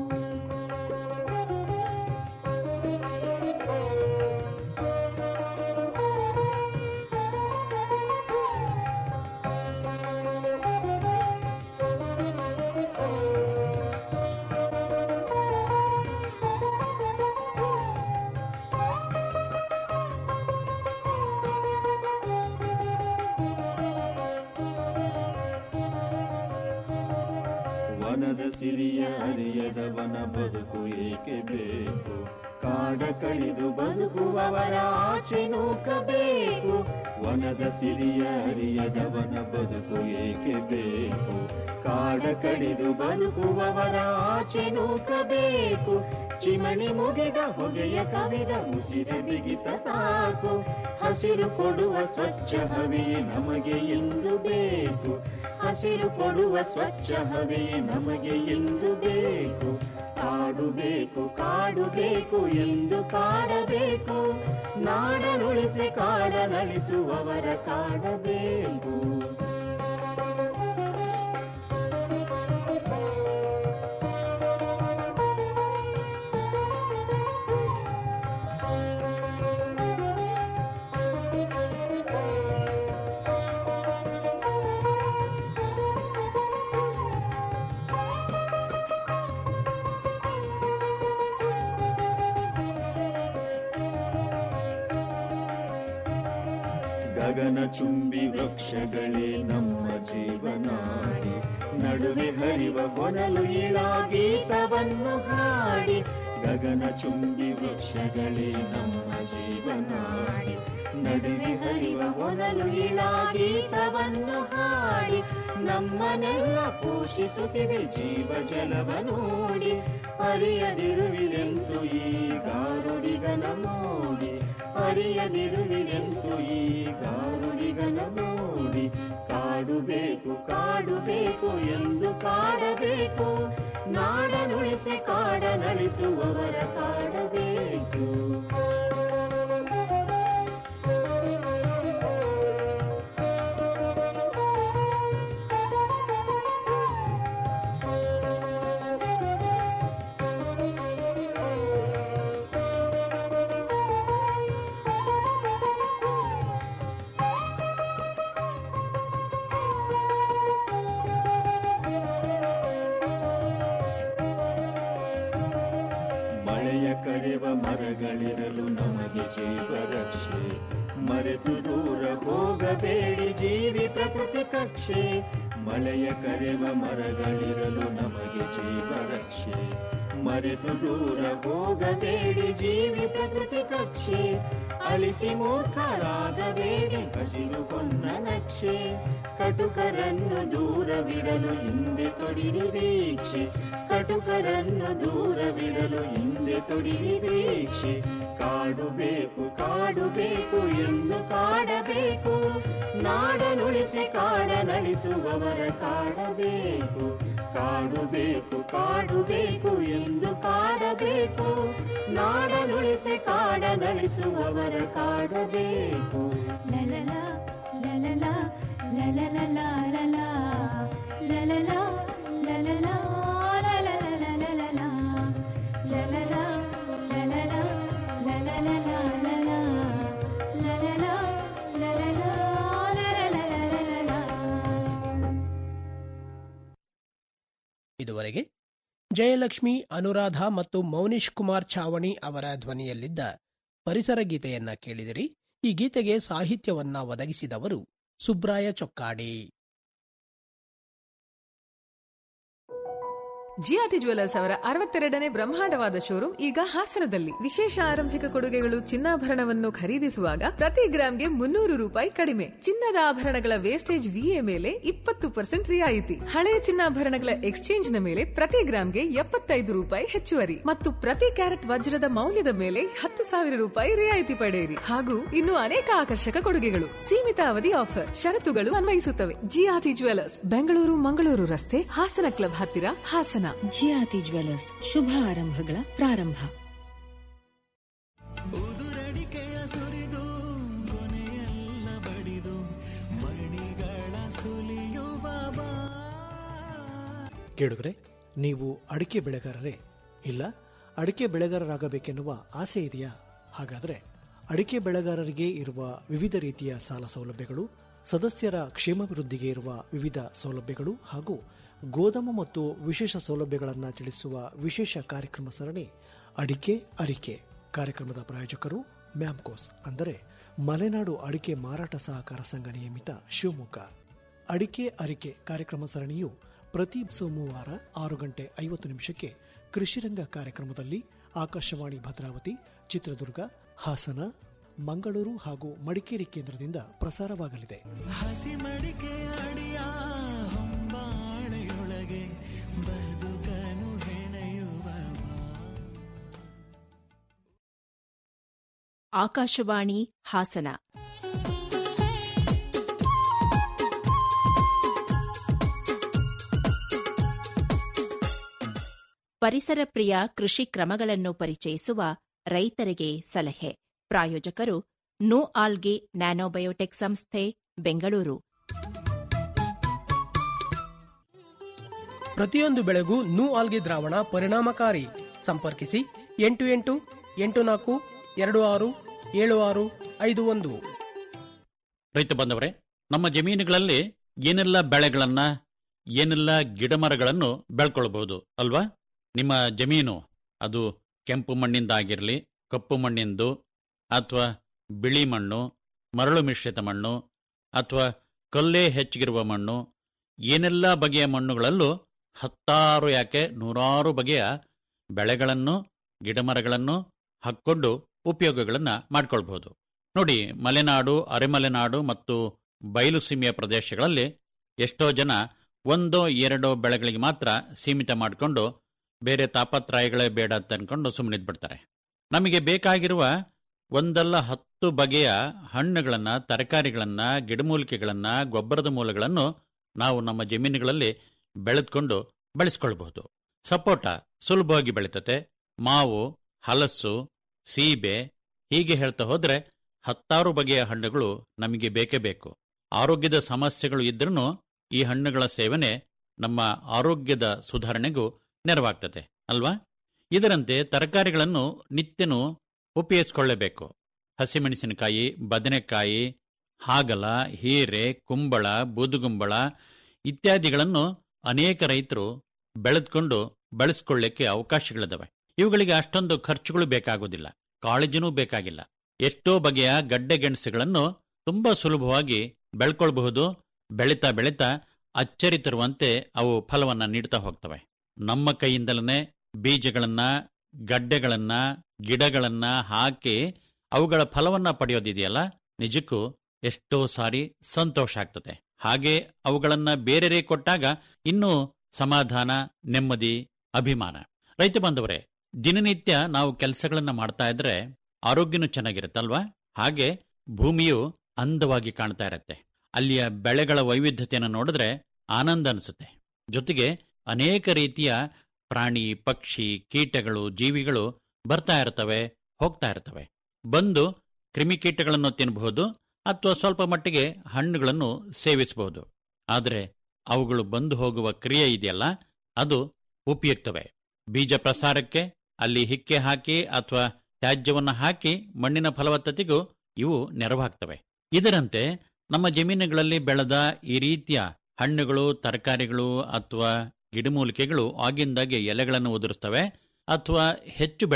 ವನದ ಸಿರಿಯ ಅರಿಯದ ವನ ಬದುಕು ಏಕೆ ಬೇಕು ಕಾಡ ಕಳಿದು ಬದುಕುವವರ ಆಚೆ ನೂಕಬೇಕು ವನದ ಸಿರಿಯ ಅರಿಯದ ವನ ಬದುಕು ಏಕೆ ಬೇಕು ಕಾಡ ಕಡಿದು ಬದುಕುವವರ ಆಚೆ ನೂಕಬೇಕು ಚಿಮಣಿ ಮುಗಿದ ಹೊಗೆಯ ಕವಿದ ಉಸಿರ ಬಿಗಿತ ಸಾಕು ಹಸಿರು ಕೊಡುವ ಸ್ವಚ್ಛ ಹವೆಯೇ ನಮಗೆ ಎಂದು ಬೇಕು ಹಸಿರು ಕೊಡುವ ಸ್ವಚ್ಛ ಹವೆಯೇ ನಮಗೆ ಎಂದು ಬೇಕು ಕಾಡು ಬೇಕು ಕಾಡು ಬೇಕು ಎಂದು ಕಾಡಬೇಕು ನಾಡನುಳಿಸಿ ಕಾಡನಳಿಸುವವರ ಕಾಡಬೇಕು ಗಗನ ಚುಂಬಿ ವೃಕ್ಷಗಳೇ ನಮ್ಮ ಜೀವನಾಡಿ ನಡುವೆ ಹರಿವ ಕೊನಲು ಇಳ ಗೀತವನ್ನು ಹಾಡಿ ಗಗನ ಚುಂಬಿ ವೃಕ್ಷಗಳೇ ನಮ್ಮ ಜೀವನಾಡಿ ನಡುವೆ ಹರಿವ ಮೊದಲು ಇಳಾಗೀತವನ್ನು ಹಾಡಿ ನಮ್ಮನ್ನೆಲ್ಲ ಪೋಷಿಸುತ್ತಿದೆ ಜೀವ ಜಲವ ನೋಡಿ ಅರಿಯದಿರುವಿರೆಂತು ಈ ಗಾರುಡಿಗನ ಮೋಡಿ ಅರಿಯದಿರುವಿರೆಂತು ಈ ಗಾರುಡಿಗನ ಮೋಡಿ ಕಾಡುಬೇಕು ಕಾಡುಬೇಕು ಎಂದು ಕಾಡಬೇಕು ನಾಡನುಳಿಸಿ ಕಾಡನಳಿಸುವವರ ಕಾಡಬೇಕು ಮಳೆಯ ಕರೆವ ಮರಗಳಿರಲು ನಮಗೆ ಜೀವ ರಕ್ಷೆ ಮರೆತು ದೂರ ಹೋಗಬೇಡಿ ಜೀವಿ ಪ್ರಕೃತಿ ಕಕ್ಷೆ ಮಳೆಯ ಕರೆವ ಮರಗಳಿರಲು ನಮಗೆ ಜೀವ ರಕ್ಷೆ ಮರೆತು ದೂರ ಹೋಗಬೇಡಿ ಜೀವಿ ಪ್ರಕೃತಿ ಕಕ್ಷೆ ಅಳಿಸಿ ಮೂರ್ಖರಾಗಬೇಡಿ ಹಸಿರು ಕೊನ್ನ ನಕ್ಷೆ ಕಟುಕರನ್ನು ದೂರವಿಡಲು ಹಿಂದೆ ತೊಡಿರಿ ದೀಕ್ಷೆ ಕಟುಕರನ್ನು ದೂರವಿಡಲು ಹಿಂದೆ ತೊಡಿರಿ ದೀಕ್ಷೆ ಕಾಡು ಬೇಕು ಕಾಡು ಬೇಕು ಎಂದು ಕಾಡಬೇಕು ನಾಡನುಳಿಸಿ ಕಾಡನಳಿಸುವವರ ಕಾಡಬೇಕು ಕಾಡು ಬೇಕು ಕಾಡು ಬೇಕು ಎಂದು ಕಾಡಬೇಕು ನಾಡನುಳಿಸಿ ಕಾಡನಳಿಸುವವರ ಕಾಡಬೇಕು ಲಲಲ ಲಲಲ ಲಲಲ ಲಲಲ ಲಲಲ ಲಲಲ ಲಲಲ ಲಲಲ ಲಲಲ ಲಲಲ ಲಲಲ ಲಲಲ ಲಲಲ ಲಲಲ ಇದುವರೆಗೆ ಜಯಲಕ್ಷ್ಮಿ ಅನುರಾಧ ಮತ್ತು ಮೌನಿಶ್ ಕುಮಾರ್ ಛಾವಣಿ ಅವರ ಧ್ವನಿಯಲ್ಲಿದ್ದ ಪರಿಸರ ಗೀತೆಯನ್ನ ಕೇಳಿದಿರಿ ಈ ಗೀತೆಗೆ ಸಾಹಿತ್ಯವನ್ನ ಒದಗಿಸಿದವರು ಸುಬ್ರಾಯ ಚೊಕ್ಕಾಡಿ ಜಿಆರ್ಟಿ ಜುವೆಲ್ಲರ್ಸ್ ಅವರ ಅರವತ್ತೆರಡನೇ ಬ್ರಹ್ಮಾಂಡವಾದ ಶೋರೂಮ್ ಈಗ ಹಾಸನದಲ್ಲಿ ವಿಶೇಷ ಆರಂಭಿಕ ಕೊಡುಗೆಗಳು ಚಿನ್ನಾಭರಣವನ್ನು ಖರೀದಿಸುವಾಗ ಪ್ರತಿ ಗ್ರಾಂಗೆ ಮುನ್ನೂರು ರೂಪಾಯಿ ಕಡಿಮೆ ಚಿನ್ನದ ಆಭರಣಗಳ ವೇಸ್ಟೇಜ್ ವಿಎ ಮೇಲೆ ಇಪ್ಪತ್ತು ಪರ್ಸೆಂಟ್ ರಿಯಾಯಿತಿ ಹಳೆಯ ಚಿನ್ನಾಭರಣಗಳ ಎಕ್ಸ್ಚೇಂಜ್ ನ ಮೇಲೆ ಪ್ರತಿ ಗ್ರಾಂಗೆ ಎಪ್ಪತ್ತೈದು ರೂಪಾಯಿ ಹೆಚ್ಚುವರಿ ಮತ್ತು ಪ್ರತಿ ಕ್ಯಾರೆಟ್ ವಜ್ರದ ಮೌಲ್ಯದ ಮೇಲೆ ಹತ್ತು ಸಾವಿರ ರೂಪಾಯಿ ರಿಯಾಯಿತಿ ಪಡೆಯಿರಿ ಹಾಗೂ ಇನ್ನು ಅನೇಕ ಆಕರ್ಷಕ ಕೊಡುಗೆಗಳು ಸೀಮಿತ ಅವಧಿ ಆಫರ್ ಷರತ್ತುಗಳು ಅನ್ವಯಿಸುತ್ತವೆ ಜಿಆರ್ಟಿ ಜುವೆಲ್ಲರ್ಸ್ ಬೆಂಗಳೂರು ಮಂಗಳೂರು ರಸ್ತೆ ಹಾಸನ ಕ್ಲಬ್ ಹತ್ತಿರ ಹಾಸನ ಜಿಆರ್ಟಿ ಜ್ಯುವೆಲ್ಲರ್ಸ್ ಶುಭ ಆರಂಭಗಳ ಪ್ರಾರಂಭ ಉದುರಡಿಕೆಯ ಸುರಿದು ಕೊನೆಯೆಲ್ಲ ಬಡಿದು ಮಣಿಗಳ ಸುಲಿಯುವ ಬಾ ಕೇಳುಗರೆ ನೀವು ಅಡಿಕೆ ಬೆಳೆಗಾರರೇ ಇಲ್ಲ ಅಡಿಕೆ ಬೆಳೆಗಾರರಾಗಬೇಕೆನ್ನುವ ಆಸೆ ಇದೆಯಾ ಹಾಗಾದರೆ ಅಡಿಕೆ ಬೆಳೆಗಾರರಿಗೆ ಇರುವ ವಿವಿಧ ರೀತಿಯ ಸಾಲ ಸೌಲಭ್ಯಗಳು ಸದಸ್ಯರ ಕ್ಷೇಮಾಭಿವೃದ್ಧಿಗೆ ಇರುವ ವಿವಿಧ ಸೌಲಭ್ಯಗಳು ಹಾಗೂ ಗೋದಾಮು ಮತ್ತು ವಿಶೇಷ ಸೌಲಭ್ಯಗಳನ್ನು ತಿಳಿಸುವ ವಿಶೇಷ ಕಾರ್ಯಕ್ರಮ ಸರಣಿ ಅಡಿಕೆ ಅರಿಕೆ ಕಾರ್ಯಕ್ರಮದ ಪ್ರಾಯೋಜಕರು ಮ್ಯಾಮ್ಕೋಸ್ ಅಂದರೆ ಮಲೆನಾಡು ಅಡಿಕೆ ಮಾರಾಟ ಸಹಕಾರ ಸಂಘ ನಿಯಮಿತ ಶಿವಮೊಗ್ಗ ಅಡಿಕೆ ಅರಿಕೆ ಕಾರ್ಯಕ್ರಮ ಸರಣಿಯು ಪ್ರತಿ ಸೋಮವಾರ ಆರು ಗಂಟೆ ಐವತ್ತು ನಿಮಿಷಕ್ಕೆ ಕೃಷಿರಂಗ ಕಾರ್ಯಕ್ರಮದಲ್ಲಿ ಆಕಾಶವಾಣಿ ಭದ್ರಾವತಿ ಚಿತ್ರದುರ್ಗ ಹಾಸನ ಮಂಗಳೂರು ಹಾಗೂ ಮಡಿಕೇರಿ ಕೇಂದ್ರದಿಂದ ಪ್ರಸಾರವಾಗಲಿದೆ ಹಸಿ ಮಡಿಕೆ ಅಡಿಯ ಹೊಂಬಾಳೆಯೊಳಗೆ ಬದುಕನು ಹೆಣೆಯುವ ಆಕಾಶವಾಣಿ ಹಾಸನ ಪರಿಸರ ಪ್ರಿಯ ಕೃಷಿ ಕ್ರಮಗಳನ್ನು ಪರಿಚಯಿಸುವ ರೈತರಿಗೆ ಸಲಹೆ ಪ್ರಾಯೋಜಕರು ನೋ ಆಲ್ಗೆ ನ್ಯಾನೋಬಯೋಟೆಕ್ ಸಂಸ್ಥೆ ಬೆಂಗಳೂರು ಪ್ರತಿಯೊಂದು ಬೆಳೆಗೂ ನೂ ಆಲ್ಗೆ ದ್ರಾವಣ ಪರಿಣಾಮಕಾರಿ ಸಂಪರ್ಕಿಸಿ ಎಂಟು ಎಂಟು ಎಂಟು ನಾಲ್ಕು ಎರಡು ಆರು ಏಳು ಆರು ಐದು ಒಂದು ರೈತ ಬಂದವರೇ ನಮ್ಮ ಜಮೀನುಗಳಲ್ಲಿ ಏನೆಲ್ಲ ಬೆಳೆಗಳನ್ನ ಏನೆಲ್ಲ ಗಿಡಮರಗಳನ್ನು ಬೆಳ್ಕೊಳ್ಬಹುದು ಅಲ್ವಾ ನಿಮ್ಮ ಜಮೀನು ಅದು ಕೆಂಪು ಮಣ್ಣಿಂದಾಗಿರಲಿ ಕಪ್ಪು ಮಣ್ಣಿಂದು ಅಥವಾ ಬಿಳಿ ಮಣ್ಣು ಮರಳು ಮಿಶ್ರಿತ ಮಣ್ಣು ಅಥವಾ ಕಲ್ಲೇ ಹೆಚ್ಚಿಗಿರುವ ಮಣ್ಣು ಏನೆಲ್ಲ ಬಗೆಯ ಮಣ್ಣುಗಳಲ್ಲೂ ಹತ್ತಾರು ಯಾಕೆ ನೂರಾರು ಬಗೆಯ ಬೆಳೆಗಳನ್ನು ಗಿಡಮರಗಳನ್ನು ಹಾಕ್ಕೊಂಡು ಉಪಯೋಗಗಳನ್ನ ಮಾಡ್ಕೊಳ್ಬಹುದು ನೋಡಿ ಮಲೆನಾಡು ಅರೆಮಲೆನಾಡು ಮತ್ತು ಬಯಲು ಸೀಮೆಯ ಪ್ರದೇಶಗಳಲ್ಲಿ ಎಷ್ಟೋ ಜನ ಒಂದೋ ಎರಡೋ ಬೆಳೆಗಳಿಗೆ ಮಾತ್ರ ಸೀಮಿತ ಮಾಡಿಕೊಂಡು ಬೇರೆ ತಾಪತ್ರಾಯಗಳೇ ಬೇಡ ಅಂತ ಅನ್ಕೊಂಡು ಸುಮ್ಮನಿದ್ಬಿಡ್ತಾರೆ ನಮಗೆ ಬೇಕಾಗಿರುವ ಒಂದಲ್ಲ ಹತ್ತು ಬಗೆಯ ಹಣ್ಣುಗಳನ್ನ ತರಕಾರಿಗಳನ್ನ ಗಿಡಮೂಲಿಕೆಗಳನ್ನ ಗೊಬ್ಬರದ ಮೂಲಗಳನ್ನು ನಾವು ನಮ್ಮ ಜಮೀನುಗಳಲ್ಲಿ ಬೆಳೆದುಕೊಂಡು ಬೆಳೆಸ್ಕೊಳ್ಬಹುದು ಸಪೋಟ ಸುಲಭವಾಗಿ ಬೆಳೀತತೆ ಮಾವು ಹಲಸು ಸೀಬೆ ಹೀಗೆ ಹೇಳ್ತಾ ಹೋದ್ರೆ ಹತ್ತಾರು ಬಗೆಯ ಹಣ್ಣುಗಳು ನಮಗೆ ಬೇಕೇ ಬೇಕು ಆರೋಗ್ಯದ ಸಮಸ್ಯೆಗಳು ಇದ್ರೂ ಈ ಹಣ್ಣುಗಳ ಸೇವನೆ ನಮ್ಮ ಆರೋಗ್ಯದ ಸುಧಾರಣೆಗೂ ನೆರವಾಗ್ತದೆ ಅಲ್ವಾ ಇದರಂತೆ ತರಕಾರಿಗಳನ್ನು ನಿತ್ಯನೂ ಉಪಯೋಗಿಸಿಕೊಳ್ಳಬೇಕು ಹಸಿಮೆಣಸಿನಕಾಯಿ ಬದನೆಕಾಯಿ ಹಾಗಲ ಹೀರೆ ಕುಂಬಳ ಬೂದುಗುಂಬಳ ಇತ್ಯಾದಿಗಳನ್ನು ಅನೇಕ ರೈತರು ಬೆಳೆದುಕೊಂಡು ಬೆಳೆಸ್ಕೊಳ್ಳಿಕ್ಕೆ ಅವಕಾಶಗಳಿದಾವೆ ಇವುಗಳಿಗೆ ಅಷ್ಟೊಂದು ಖರ್ಚುಗಳು ಬೇಕಾಗುವುದಿಲ್ಲ ಕಾಳಜಿನೂ ಬೇಕಾಗಿಲ್ಲ ಎಷ್ಟೋ ಬಗೆಯ ಗಡ್ಡೆ ಗೆಣಸುಗಳನ್ನು ತುಂಬಾ ಸುಲಭವಾಗಿ ಬೆಳ್ಕೊಳ್ಬಹುದು ಬೆಳೀತಾ ಬೆಳೀತಾ ಅಚ್ಚರಿ ತರುವಂತೆ ಅವು ಫಲವನ್ನ ನೀಡ್ತಾ ಹೋಗ್ತವೆ ನಮ್ಮ ಕೈಯಿಂದಲೇ ಬೀಜಗಳನ್ನ ಗಡ್ಡೆಗಳನ್ನ ಗಿಡಗಳನ್ನ ಹಾಕಿ ಅವುಗಳ ಫಲವನ್ನ ಪಡೆಯೋದಿದೆಯಲ್ಲ ನಿಜಕ್ಕೂ ಎಷ್ಟೋ ಸಾರಿ ಸಂತೋಷ ಆಗ್ತದೆ ಹಾಗೆ ಅವುಗಳನ್ನ ಬೇರೆರೇ ಕೊಟ್ಟಾಗ ಇನ್ನೂ ಸಮಾಧಾನ ನೆಮ್ಮದಿ ಅಭಿಮಾನ ರೈತ ಬಾಂಧವರೇ ದಿನನಿತ್ಯ ನಾವು ಕೆಲಸಗಳನ್ನ ಮಾಡ್ತಾ ಇದ್ರೆ ಆರೋಗ್ಯನೂ ಚೆನ್ನಾಗಿರುತ್ತಲ್ವಾ ಹಾಗೆ ಭೂಮಿಯು ಅಂದವಾಗಿ ಕಾಣ್ತಾ ಇರತ್ತೆ ಅಲ್ಲಿಯ ಬೆಳೆಗಳ ವೈವಿಧ್ಯತೆಯನ್ನು ನೋಡಿದ್ರೆ ಆನಂದ ಅನಿಸುತ್ತೆ ಜೊತೆಗೆ ಅನೇಕ ರೀತಿಯ ಪ್ರಾಣಿ ಪಕ್ಷಿ ಕೀಟಗಳು ಜೀವಿಗಳು ಬರ್ತಾ ಇರ್ತವೆ ಹೋಗ್ತಾ ಇರ್ತವೆ ಬಂದು ಕ್ರಿಮಿಕೀಟಗಳನ್ನು ತಿನ್ನಬಹುದು ಅಥವಾ ಸ್ವಲ್ಪ ಮಟ್ಟಿಗೆ ಹಣ್ಣುಗಳನ್ನು ಸೇವಿಸಬಹುದು ಆದರೆ ಅವುಗಳು ಬಂದು ಹೋಗುವ ಕ್ರಿಯೆ ಇದೆಯಲ್ಲ ಅದು ಉಪಯುಕ್ತವೇ ಬೀಜ ಪ್ರಸಾರಕ್ಕೆ ಅಲ್ಲಿ ಹಿಕ್ಕೆ ಹಾಕಿ ಅಥವಾ ತ್ಯಾಜ್ಯವನ್ನು ಹಾಕಿ ಮಣ್ಣಿನ ಫಲವತ್ತತೆಗೂ ಇವು ನೆರವಾಗ್ತವೆ ಇದರಂತೆ ನಮ್ಮ ಜಮೀನುಗಳಲ್ಲಿ ಬೆಳೆದ ಈ ರೀತಿಯ ಹಣ್ಣುಗಳು ತರಕಾರಿಗಳು ಅಥವಾ ಗಿಡಮೂಲಿಕೆಗಳು ಆಗಿಂದಾಗೆ ಎಲೆಗಳನ್ನು ಉದುರಿಸ್ತವೆ ಅಥವಾ ಹೆಚ್ಚು ಬೆಳೆ